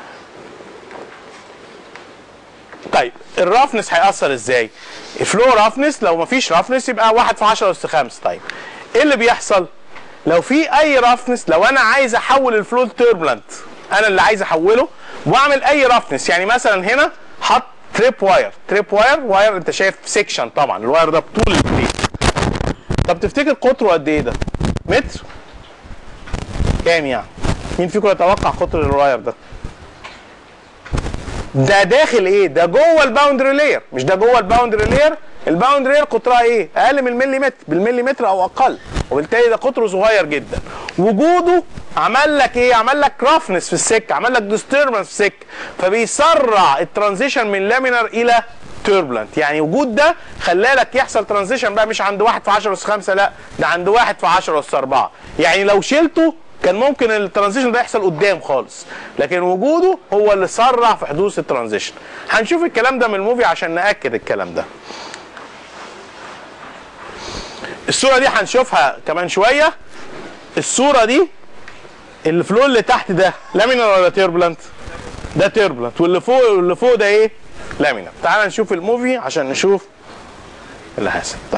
طيب الرفنس هيأثر ازاي الفلو رفنس لو مفيش رفنس يبقى 1 في 10 اس 5 طيب ايه اللي بيحصل لو في اي رفنس لو انا عايز احول الفلو لتربلنت انا اللي عايز احوله واعمل اي رفنس يعني مثلا هنا حط تريب واير تريب واير واير انت شايف سيكشن طبعا الواير ده بطول البليت طب تفتكر قطره قد ايه ده متر كام يعني مين فيكم يتوقع قطر الواير ده ده داخل ايه ده جوه الباوندري لاير مش ده جوه الباوندري لاير الباوندري لاير قطرها ايه اقل من المليمتر بالمليمتر او اقل وبالتالي ده قطره صغير جدا وجوده عمل لك ايه عمل لك رفنس في السكه عمل لك ديستربنس في السكه فبيسرع الترانزيشن من لامينر الى توربلنت يعني وجود ده خلالك يحصل ترانزيشن بقى مش عند 1 في 10 اس 5 لا ده عند 1 في 10 اس 4 يعني لو شلته كان ممكن الترانزيشن ده يحصل قدام خالص لكن وجوده هو اللي سرع في حدوث الترانزيشن هنشوف الكلام ده من الموفي عشان ناكد الكلام ده الصوره دي هنشوفها كمان شويه الصوره دي الفلو اللي تحت ده لامينر ولا تيربلنت ده تيربلنت واللي فوق واللي فوق ده ايه لامينر تعال نشوف الموفي عشان نشوف اللي حاصل طيب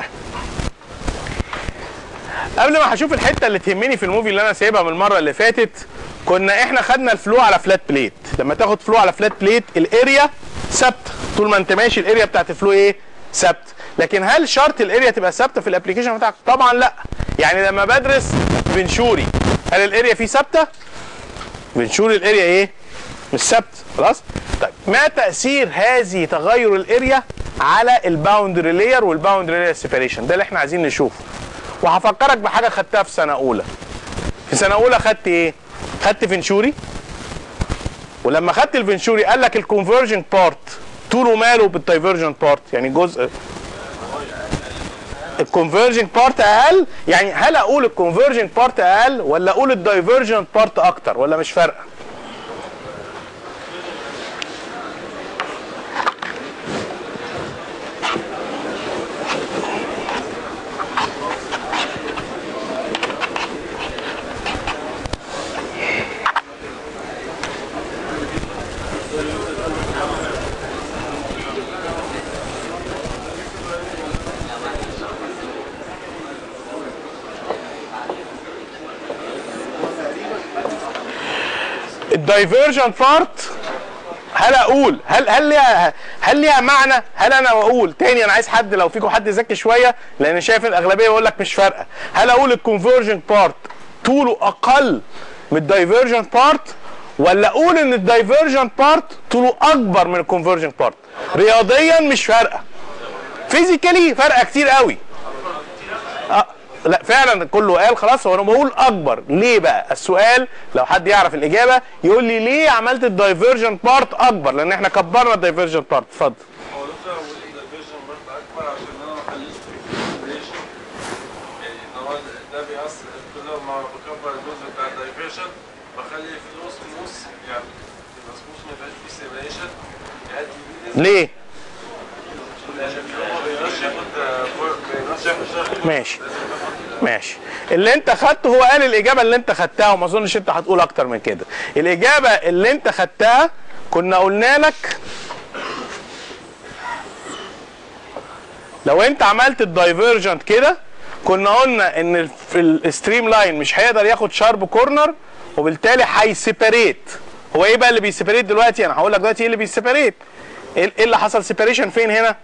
قبل ما هشوف الحته اللي تهمني في الموفي اللي انا سايبها من المره اللي فاتت كنا احنا خدنا الفلو على فلات بليت لما تاخد فلو على فلات بليت الاريا ثابته طول ما انت ماشي الاريا بتاعت الفلو ايه ثابت لكن هل شرط الاريا تبقى ثابته في الابلكيشن بتاعك طبعا لا يعني لما بدرس فينشوري هل الاريا فيه ثابته فينشوري الاريا ايه مش ثابت خلاص طيب ما تاثير هذه تغير الاريا على الباوندري لاير والباوندري لاير سيبريشن ده اللي احنا عايزين نشوفه وهفكرك بحاجه خدتها في سنه اولى في سنه اولى خدت ايه خدت فينشوري ولما خدت الفينشوري قال لك الكونفرجن بارت طوله ماله بالدايفرجن بارت يعني جزء الكونفرجن بارت اقل يعني هل اقول الكونفرجن بارت اقل ولا اقول الدايفرجن بارت اكتر ولا مش فارقه الدايفرجن بارت هل اقول هل هل ليها هل ليها معنى هل انا اقول تاني انا عايز حد لو فيكم حد ذكي شويه لان شايف الاغلبيه يقول لك مش فارقه هل اقول الكونفرجن بارت طوله اقل من الدايفرجن بارت ولا اقول ان الدايفرجن بارت طوله اكبر من الكونفرجن بارت رياضيا مش فارقه فيزيكالي فرقه كتير قوي آه لا فعلا كله قال خلاص هو انا بقول اكبر ليه بقى السؤال لو حد يعرف الاجابه يقول لي ليه عملت الدايفرجن بارت اكبر لان احنا كبرنا الدايفرجن بارت اتفضل هو دكتور هو الدايفرجن برضه اكبر عشان انا ما خليتش في الكالكوليشن يعني ان هو ده بيأثر كل ما بكبر الجزء بتاع الدايفرجن بخلي الفلوس نص يعني المسموح ما يبقاش فيه سيبريشن يأدي بيه ليه عشان هو ما بيقدرش ياخد فور- ما يقدرش ياخد شهر ماشي ماشي اللي انت خدته هو قال الاجابه اللي انت خدتها وما اظنش انت هتقول اكتر من كده الاجابه اللي انت خدتها كنا قلنا لك لو انت عملت الدايفرجنت كده كنا قلنا ان ال- في الستريم لاين مش هيقدر ياخد شارب كورنر وبالتالي هيسيبريت هو ايه بقى اللي بيسيبريت دلوقتي انا هقول لك دلوقتي ايه اللي بيسيبريت ايه ايه اللي حصل سيبريشن فين هنا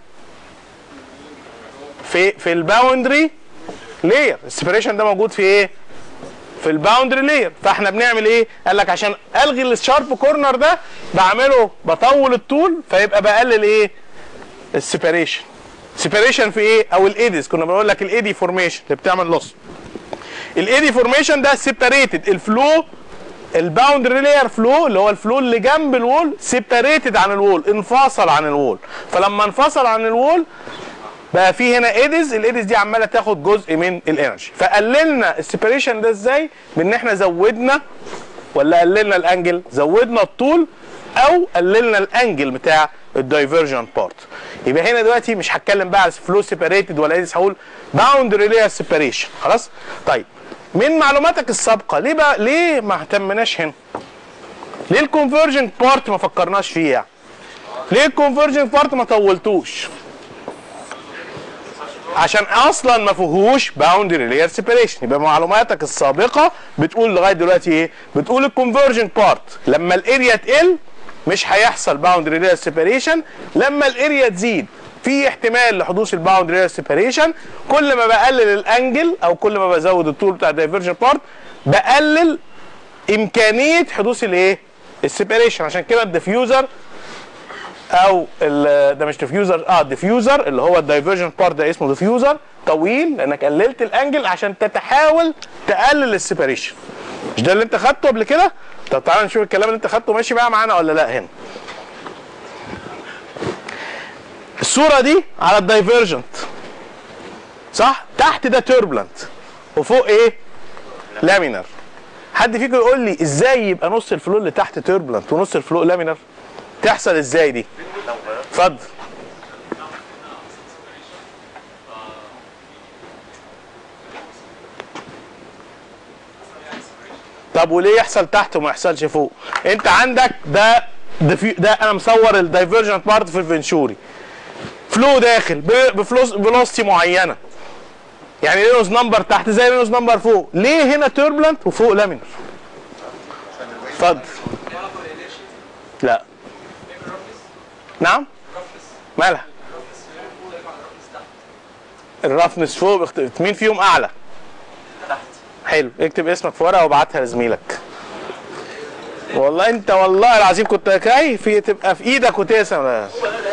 في في الباوندري لاير السيبريشن ده موجود في ايه في الباوندري لاير فاحنا بنعمل ايه قال لك عشان الغي الشارب كورنر ده بعمله بطول الطول فيبقى بقلل ايه السيبريشن سيبريشن في ايه او الايديز كنا بنقول لك الايدي فورميشن اللي بتعمل لوس الايدي فورميشن ده سيبريتد الفلو الباوندري لاير فلو اللي هو الفلو اللي جنب الوول سيبريتد عن الوول انفصل عن الوول فلما انفصل عن الوول بقى في هنا ايديز الايديز دي عماله تاخد جزء من الانرجي فقللنا السيبريشن ده ازاي بان احنا زودنا ولا قللنا الانجل زودنا الطول او قللنا الانجل بتاع الدايفرجن بارت يبقى هنا دلوقتي مش هتكلم بقى على فلو سيبريتد ولا ايديز هقول باوندري لاير سيبريشن خلاص طيب من معلوماتك السابقه ليه بقى ليه ما اهتمناش هنا ليه الكونفرجن بارت ما فكرناش فيه يعني ليه الكونفرجن بارت ما طولتوش عشان اصلا ما فيهوش باوندري لاير سيبريشن يبقى معلوماتك السابقه بتقول لغايه دلوقتي ايه بتقول الكونفرجن بارت لما الاريا تقل مش هيحصل باوندري لاير سيبريشن لما الاريا تزيد في احتمال لحدوث الباوندري لاير سيبريشن كل ما بقلل الانجل او كل ما بزود الطول بتاع الدايفرجن بارت بقلل امكانيه حدوث الايه السيبريشن عشان كده الديفيوزر او ال- ده مش ديفيوزر اه ديفيوزر اللي هو الدايفرجن بارت ده اسمه ديفيوزر طويل لانك قللت الانجل عشان تتحاول تقلل السيبريشن مش ده اللي انت خدته قبل كده طب تعالى نشوف الكلام اللي انت خدته ماشي بقى معانا ولا لا هنا الصوره دي على الدايفرجنت صح تحت ده توربلنت وفوق ايه لامينر حد فيكم يقول لي ازاي يبقى نص الفلو اللي تحت توربلنت ونص الفلو لامينر تحصل ازاي دي اتفضل طب وليه يحصل تحت وما يحصلش فوق انت عندك ده ده, في ده انا مصور الدايفرجنت بارت في الفنشوري فلو داخل بفلوسيتي معينه يعني رينوز نمبر تحت زي رينوز نمبر فوق ليه هنا توربلنت وفوق لامينر اتفضل لا نعم مالها الرفنس فوق باخت- مين فيهم اعلى حلو اكتب اسمك في ورقه وابعتها لزميلك والله انت والله العظيم كنت كاي في تبقى في ايدك وتقسم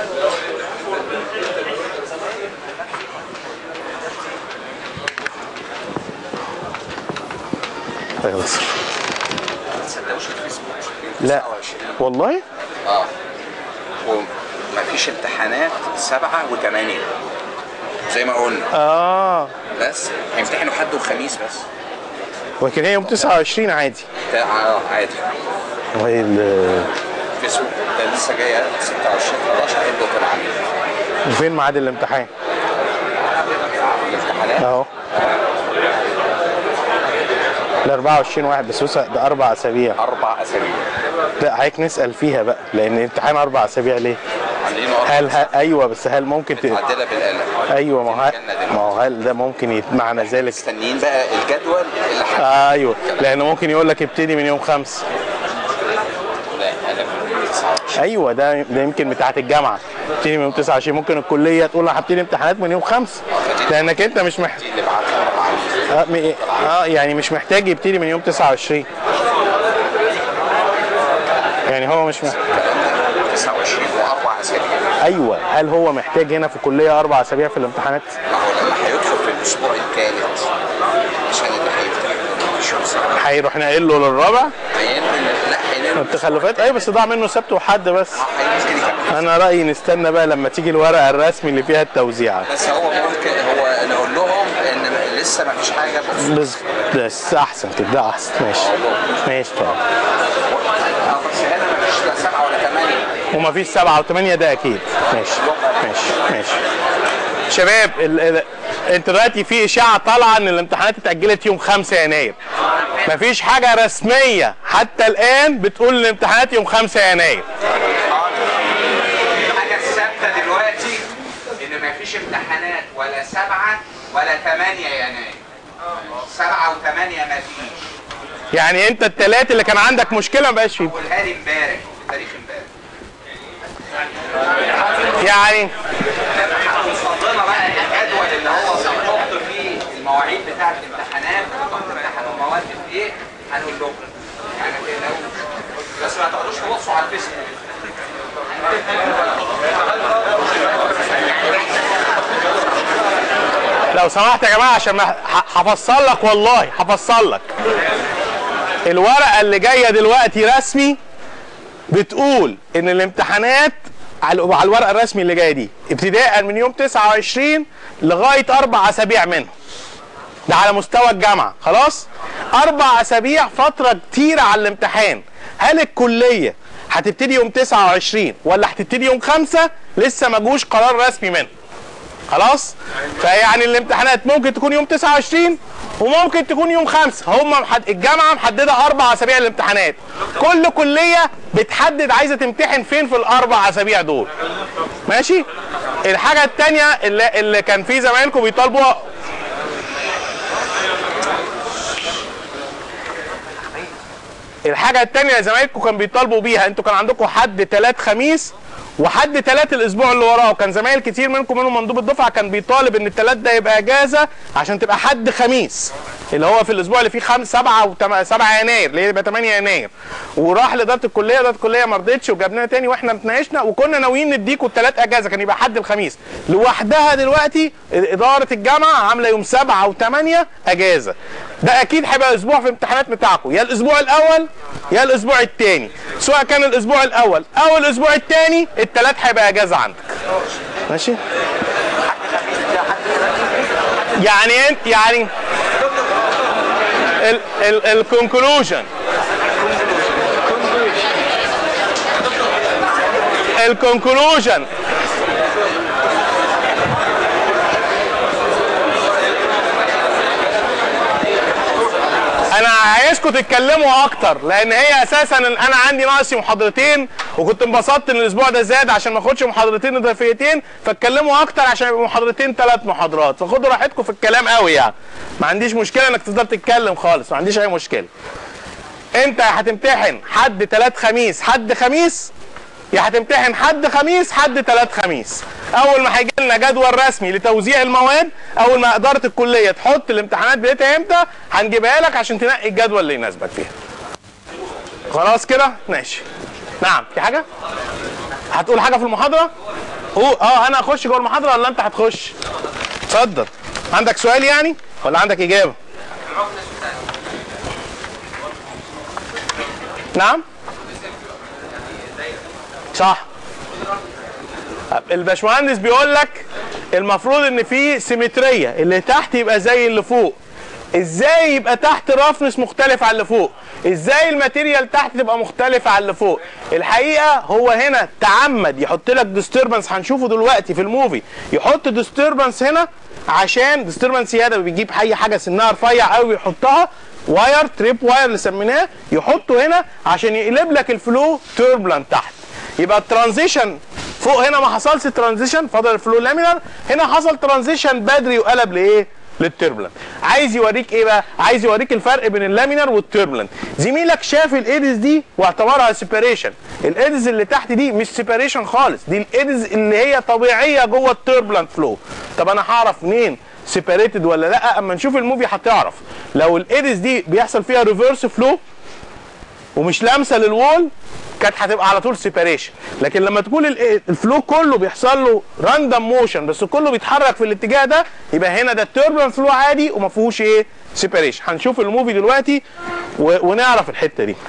خلاص تصدقوش الفيسبوك لا والله اه ومفيش امتحانات سبعة وثمانية زي ما قلنا اه بس هيمتحنوا حد وخميس بس ولكن هي يوم 29 عادي ده اه عادي وهي ال- فيسبوك ده لسه جاية 26 11 هيبدأ طبعا فين ميعاد الامتحان الامتحانات اهو ال 24 واحد بس بص ده اربع اسابيع أربع أسابيع لا حضرتك نسال فيها بقى لان الامتحان اربع اسابيع ليه؟ عاملينه أربع هل, هل ايوه بس هل ممكن ت... معدلة بالقلم ايوه ما هو هل... ما هو هل ده ممكن يت... معنى ذلك مستنيين بقى الجدول اللي حد ايوه لانه ممكن يقول لك ابتدي من يوم خمس لا قلم 29 ايوه ده ده يمكن بتاعت الجامعه ابتدي من يوم 29 ممكن الكليه تقول انا هبتدي امتحانات من يوم خمس لانك انت مش محتاج دي اللي بعتها اه, م... آه يعني مش محتاج يبتدي من يوم 29 يعني هو مش محتاج 29 وأربع أسابيع ايوه هل هو محتاج هنا في الكليه اربع اسابيع في الامتحانات؟ ما هو لما هيدخل في الأسبوع الثالث عشان اللي هيفتح مفيش يوم سبت هيروح ناقل له للرابع هينقل لا هينقل التخلفات ايوه بس ضاع منه سبت وحد بس هيمكن يكمل انا رايي نستنى بقى لما تيجي الورقه الرسمي اللي فيها التوزيعه بس هو ممكن هو نقول لهم ان لسه ما فيش حاجه بس بس بس احسن كده ده احسن ماشي ماشي طبعا آه، بس هنا ما فيش لا سبعه ولا ثمانيه وما فيش سبعة وثمانية ده أكيد ماشي ماشي ماشي شباب ال... ال... انت دلوقتي في اشاعه طالعه ان الامتحانات اتاجلت يوم 5 يناير مفيش حاجه رسميه حتى الان بتقول الامتحانات يوم 5 يناير الحاجة الثابتة دلوقتي إن مفيش امتحانات ولا سبعة ولا ثمانية يناير. سبعة وثمانية مفيش. يعني انت التلات اللي كان عندك مشكله ما بقاش فيه قولها لي امبارح بتاريخ امبارح. يعني وصلنا بقى الجدول اللي هو بنحط فيه المواعيد بتاعة الامتحانات وتمتحنوا مواد في ايه هنقول لكم. يعني ما تقلقوش. بس ما تقعدوش تبصوا على الفيسبوك. لو سمحت يا جماعه عشان ما- ه- هفصل لك والله هفصل لك الورقه اللي جايه دلوقتي رسمي بتقول ان الامتحانات على على الورقه الرسمي اللي جايه دي ابتداء من يوم 29 لغايه اربع اسابيع منه ده على مستوى الجامعه خلاص اربع اسابيع فتره كتيره على الامتحان هل الكليه هتبتدي يوم 29 ولا هتبتدي يوم 5 لسه ما جوش قرار رسمي منه خلاص فيعني الامتحانات ممكن تكون يوم 29 وممكن تكون يوم 5 هم محد... الجامعه محدده اربع اسابيع الامتحانات كل كليه بتحدد عايزه تمتحن فين في الاربع اسابيع دول ماشي الحاجه الثانيه اللي, اللي كان في زمايلكم بيطالبوا الحاجة التانية اللي زمايلكم كان بيطالبوا بيها انتوا كان عندكم حد تلات خميس وحد تلات الاسبوع اللي وراه وكان زمايل كتير منكم منهم مندوب الدفعة كان بيطالب ان التلات ده يبقى اجازة عشان تبقى حد خميس اللي هو في الاسبوع اللي فيه خمس سبعة وتم... سبعة يناير اللي يبقى 8 يناير وراح لاداره الكليه اداره الكليه ما رضتش وجابناها تاني واحنا اتناقشنا وكنا ناويين نديكوا الثلاث اجازه كان يبقى حد الخميس لوحدها دلوقتي اداره الجامعه عامله يوم سبعة وثمانية اجازه ده اكيد هيبقى اسبوع في الامتحانات بتاعكم يا الاسبوع الاول يا الاسبوع الثاني سواء كان الاسبوع الاول او الاسبوع الثاني الثلاث هيبقى اجازه عندك ماشي يعني انت يعني الكونكلوجن الكونكلوجن انا عايزكم تتكلموا اكتر لان هي اساسا إن انا عندي ناقصي محاضرتين وكنت انبسطت ان الاسبوع ده زاد عشان ما اخدش محاضرتين اضافيتين فاتكلموا اكتر عشان يبقوا محاضرتين ثلاث محاضرات فخدوا راحتكم في الكلام قوي يعني ما عنديش مشكله انك تفضل تتكلم خالص ما عنديش اي مشكله انت هتمتحن حد ثلاث خميس حد خميس يا هتمتحن حد خميس حد ثلاث خميس اول ما هيجي لنا جدول رسمي لتوزيع المواد اول ما اداره الكليه تحط الامتحانات بتاعتها امتى هنجيبها لك عشان تنقي الجدول اللي يناسبك فيها خلاص كده ماشي نعم في حاجه هتقول حاجه في المحاضره قول اه انا اخش جوه المحاضره ولا انت هتخش اتفضل عندك سؤال يعني ولا عندك اجابه نعم صح الباشمهندس بيقول لك المفروض ان في سيمتريه اللي تحت يبقى زي اللي فوق ازاي يبقى تحت رفنس مختلف عن اللي فوق ازاي الماتيريال تحت تبقى مختلفه عن اللي فوق الحقيقه هو هنا تعمد يحط لك ديستربنس هنشوفه دلوقتي في الموفي يحط ديستربنس هنا عشان ديستربنس زياده بيجيب اي حاجه سنها رفيع قوي يحطها واير تريب واير اللي سميناه يحطه هنا عشان يقلب لك الفلو توربلنت تحت يبقى الترانزيشن فوق هنا ما حصلش ترانزيشن فضل الفلو لامينر هنا حصل ترانزيشن بدري وقلب لايه للتربلنت عايز يوريك ايه بقى عايز يوريك الفرق بين اللامينر والتربلنت زميلك شاف الايدز دي واعتبرها سيباريشن الايدز اللي تحت دي مش سيباريشن خالص دي الايدز اللي هي طبيعيه جوه التربلنت فلو طب انا هعرف منين سيباريتد ولا لا اما نشوف الموفي هتعرف لو الايدز دي بيحصل فيها ريفرس فلو ومش لامسه للوول كانت هتبقى على طول سيباريشن لكن لما تكون ال- الفلو كله بيحصل له راندوم موشن بس كله بيتحرك في الاتجاه ده يبقى هنا ده التوربulent فلو عادي وما فيهوش ايه سيباريشن هنشوف الموفي دلوقتي و... ونعرف الحته دي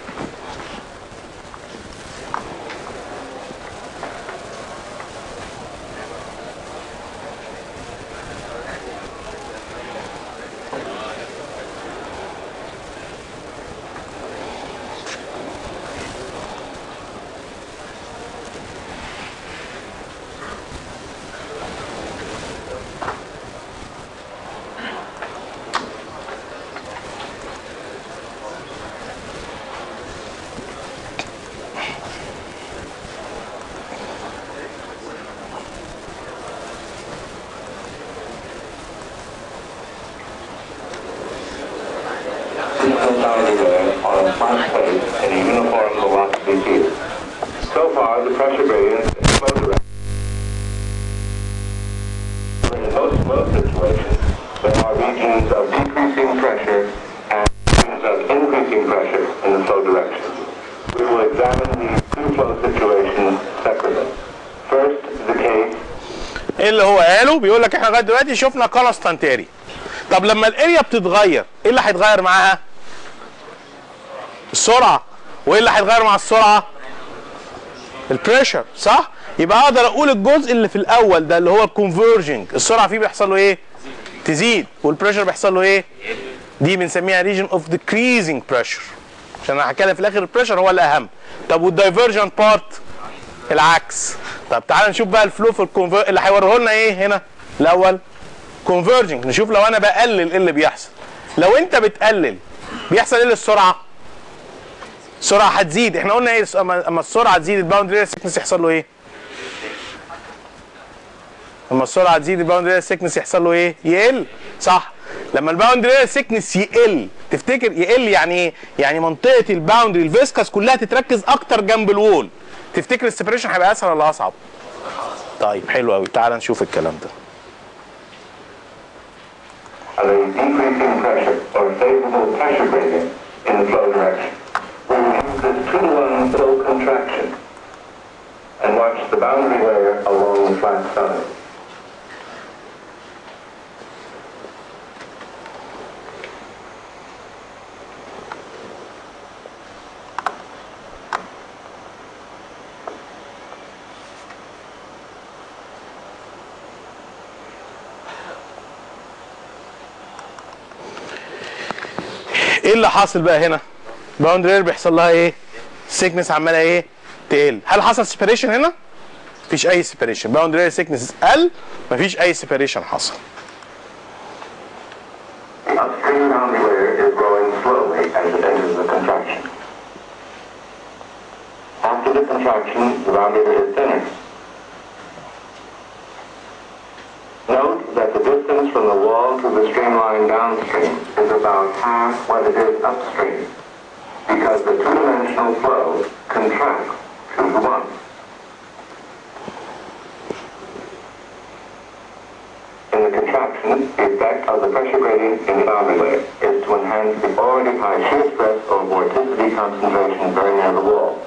boundary on a flat plate in a uniform velocity field. So far, the pressure gradient and flow direction. In most flow situations, there are regions of decreasing pressure and regions of increasing pressure in the flow direction. We will examine these two flow situations separately. First, the case ايه اللي هو قاله بيقول لك احنا لغايه دلوقتي شفنا كونستانت اريا طب لما الاريا بتتغير ايه اللي هيتغير معاها السرعه وايه اللي هيتغير مع السرعه البريشر صح يبقى اقدر اقول الجزء اللي في الاول ده اللي هو الكونفرجنج السرعه فيه بيحصل له ايه تزيد والبريشر بيحصل له ايه دي بنسميها ريجن اوف decreasing بريشر عشان انا هتكلم في الاخر البريشر هو الاهم طب والدايفرجنت بارت العكس طب تعال نشوف بقى الفلو في الكونفر اللي هيوريه لنا ايه هنا الاول كونفرجنج نشوف لو انا بقلل ايه اللي بيحصل لو انت بتقلل بيحصل ايه للسرعه السرعه هتزيد احنا قلنا ايه اما اما السرعه تزيد الباوندري سيكنس يحصل له ايه لما السرعه تزيد الباوندري سيكنس يحصل له ايه يقل صح لما الباوندري سيكنس يقل تفتكر يقل يعني ايه يعني منطقه الباوندري الفيسكس كلها تتركز اكتر جنب الوول تفتكر السيبريشن هيبقى اسهل ولا اصعب طيب حلو قوي تعال نشوف الكلام ده of a decreasing pressure or favorable pressure gradient in the flow direction. We will use this two to one flow contraction and watch the boundary layer along the flat side. ايه اللي حاصل بقى هنا باوندري بيحصل لها ايه سيكنس عماله ايه تقل هل حصل سيبريشن هنا مفيش اي سيبريشن باوندري سيكنس قل مفيش اي سيبريشن حصل The upstream boundary layer is growing slowly as it enters the contraction. After the contraction, the boundary layer thinners. Note that the distance from the wall to the streamline downstream is about half what it is upstream, because the two-dimensional flow contracts two to one. contraction, the effect of the pressure gradient in the boundary layer is to enhance the already high shear stress or vorticity concentration very near the wall.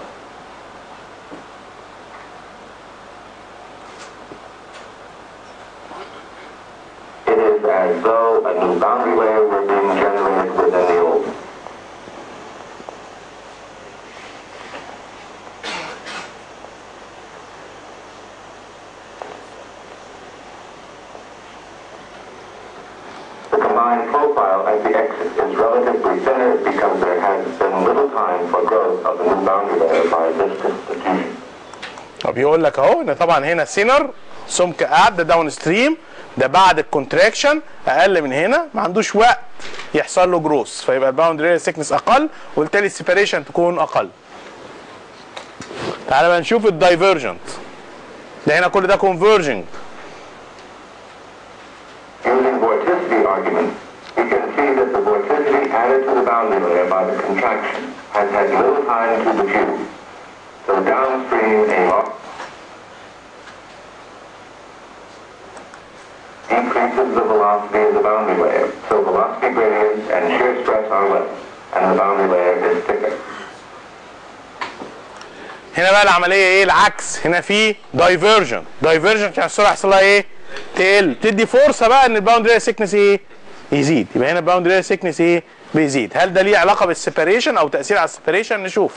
It is as though a new boundary layer were being generated within the old. The combined profile at the exit is relatively thinner because there has been little time for growth of the new boundary layer by viscous diffusion. طب يقول لك اهو ان طبعا هنا سينر سمك قاعد ده داون ستريم ده بعد الكونتراكشن اقل من هنا ما عندوش وقت يحصل له جروس فيبقى الباوندري سيكنس اقل وبالتالي السيبريشن تكون اقل تعالى بقى نشوف الدايفرجنت ده هنا كل ده كونفرجنج Using vorticity argument, we can see that the vorticity added to the boundary layer by the contraction has had little time to diffuse. So downstream a loss decreases the velocity of the boundary layer. So velocity gradients and shear stress are less, and the boundary layer is thicker. هنا بقى العمليه ايه العكس هنا في دايفرجن دايفرجن عشان السرعه يحصل لها ايه تقل تدي فرصه بقى ان الباوندري سيكنس ايه يزيد يبقى هنا الباوندري سيكنس ايه بيزيد هل ده ليه علاقه بالسيبريشن او تاثير على السيبريشن نشوف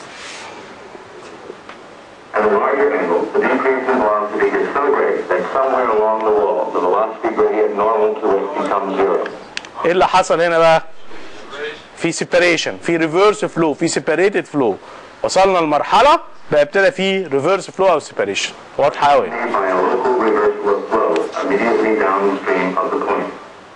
At a larger angle, the decrease in velocity is so great that somewhere along the wall, the velocity gradient normal to it becomes zero. ايه اللي حصل هنا بقى في سيبريشن في ريفرس فلو في سيبريتد فلو وصلنا لمرحله بقى ابتدى في ريفرس فلو او سيبريشن واضحه قوي By a local reversal of flow immediately downstream of the point.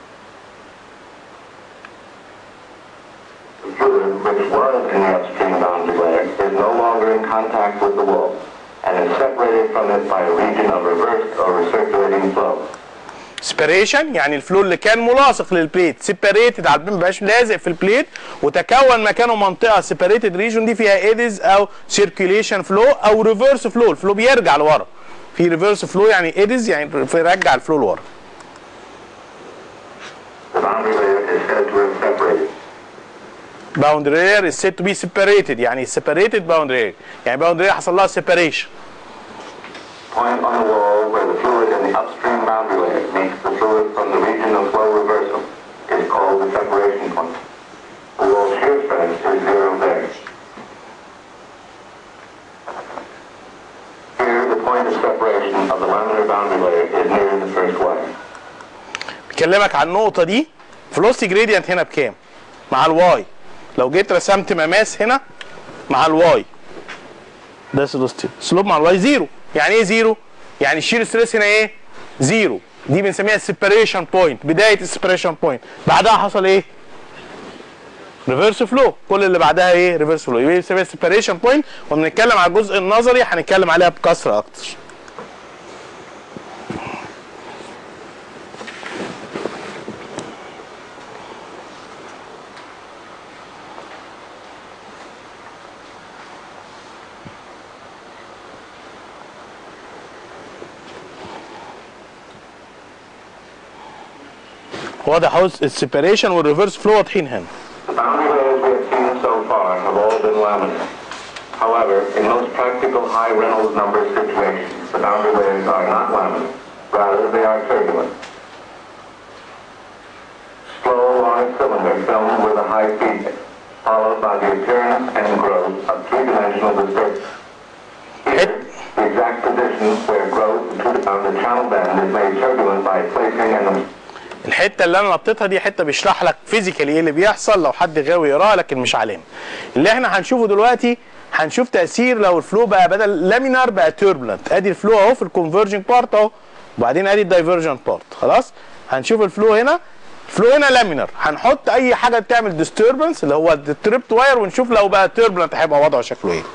The fluid, which was in the upstream boundary layer, is no longer in contact with the wall and is separated from it by a region of reversed or recirculating flow. سيبريشن يعني الفلو اللي كان ملاصق للبليت سيبريتد على البين مبقاش لازق في البليت وتكون مكانه منطقه سيبريتد ريجون دي فيها ايدز او سيركيوليشن فلو او ريفرس فلو الفلو بيرجع لورا في ريفرس فلو يعني ايدز يعني بيرجع الفلو لورا The boundary layer is said to have separated. باوندري layer is said to be separated يعني separated boundary layer يعني boundary layer حصل لها separation Point on the wall where the fluid in the upstream boundary layer meets the fluid from the region of flow reversal is called the separation point. The wall shear stress is zero there. Here, the point of separation of the laminar boundary layer is near the first wire. بكلمك عن النقطه دي فلوسي جريدينت هنا بكام مع الواي لو جيت رسمت مماس هنا مع الواي ده سلوستي سلوب مع الواي زيرو يعني ايه زيرو يعني الشير ستريس هنا ايه زيرو دي بنسميها السيبريشن بوينت بدايه السيبريشن بوينت بعدها حصل ايه ريفرس فلو كل اللي بعدها ايه ريفرس فلو يبقى بنسميها السيبريشن بوينت وبنتكلم على الجزء النظري هنتكلم عليها بكثره اكتر واضح اهو السيبريشن والريفرس فلو واضحين هنا The boundary layers we have seen so far have all been laminar. However, in most practical high Reynolds number situations, the boundary layers are not laminar. Rather, they are turbulent. Flow along a cylinder filmed with a high feed, followed by the appearance and growth of three-dimensional disturbance. Here, the exact position where growth to the channel bend is made turbulent by placing an الحته اللي انا نطيتها دي حته بيشرح لك فيزيكالي ايه اللي بيحصل لو حد غاوي يقراها لكن مش علامه اللي احنا هنشوفه دلوقتي هنشوف تاثير لو الفلو بقى بدل لامينار بقى توربulent ادي الفلو اهو في الكونفرجنج بارت اهو وبعدين ادي الدايفرجنت بارت خلاص هنشوف الفلو هنا الفلو هنا لامينار هنحط اي حاجه تعمل ديستربنس اللي هو التريبت واير ونشوف لو بقى توربulent هيبقى وضعه شكله ايه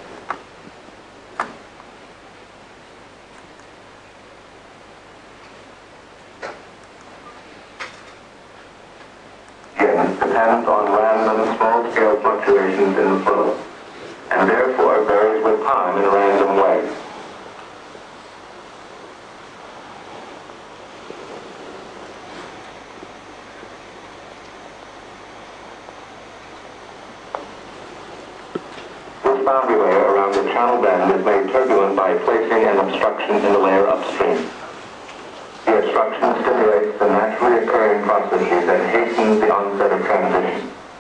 again depends on random small-scale fluctuations in the flow, and therefore varies with time in a random way. obstruction in the layer upstream. The obstruction stimulates the naturally occurring processes and hastens the onset of transition.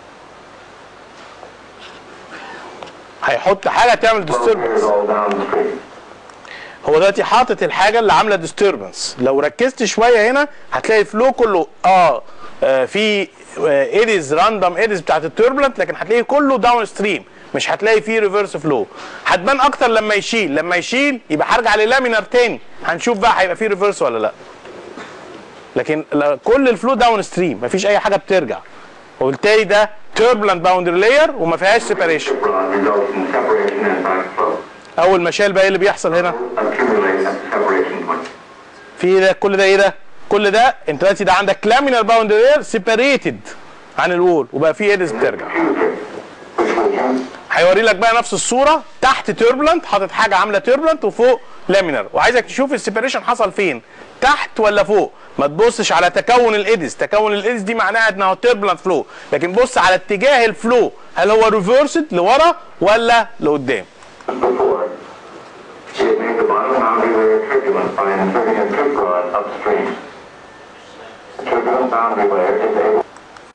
هيحط حاجه تعمل Flow carries disturbance all downstream. هو دلوقتي حاطط الحاجه اللي عامله disturbance لو ركزت شويه هنا هتلاقي الفلو كله اه, آه في ايديز راندوم ايديز بتاعت التوربلنت لكن هتلاقيه كله داون ستريم مش هتلاقي فيه ريفرس فلو هتبان اكتر لما يشيل لما يشيل يبقى هرجع للامينر تاني هنشوف بقى هيبقى فيه ريفرس ولا لا لكن لا- كل الفلو داون ستريم مفيش اي حاجه بترجع وبالتالي ده توربلنت باوندري لاير وما فيهاش سيباريشن Rod results in separation and backflow. اول ما شال بقى ايه اللي بيحصل هنا Accumulate at the separation point. في ايه ده كل ده ايه ده كل ده انت دلوقتي ده عندك لامينار باوندري لاير سيباريتد عن الوول وبقى في ايدز بترجع Future, which will use هيوري لك بقى نفس الصوره تحت توربلنت حاطط حاجه عامله توربلنت وفوق لامينار وعايزك تشوف السيبريشن حصل فين تحت ولا فوق ما تبصش على تكون الايدز تكون الايدز دي معناها انها توربلنت فلو لكن بص على اتجاه الفلو هل هو ريفرسد لورا ولا لقدام before. He had made the bottom boundary layer turbulent by inserting a trip rod upstream. The turbulent boundary layer is able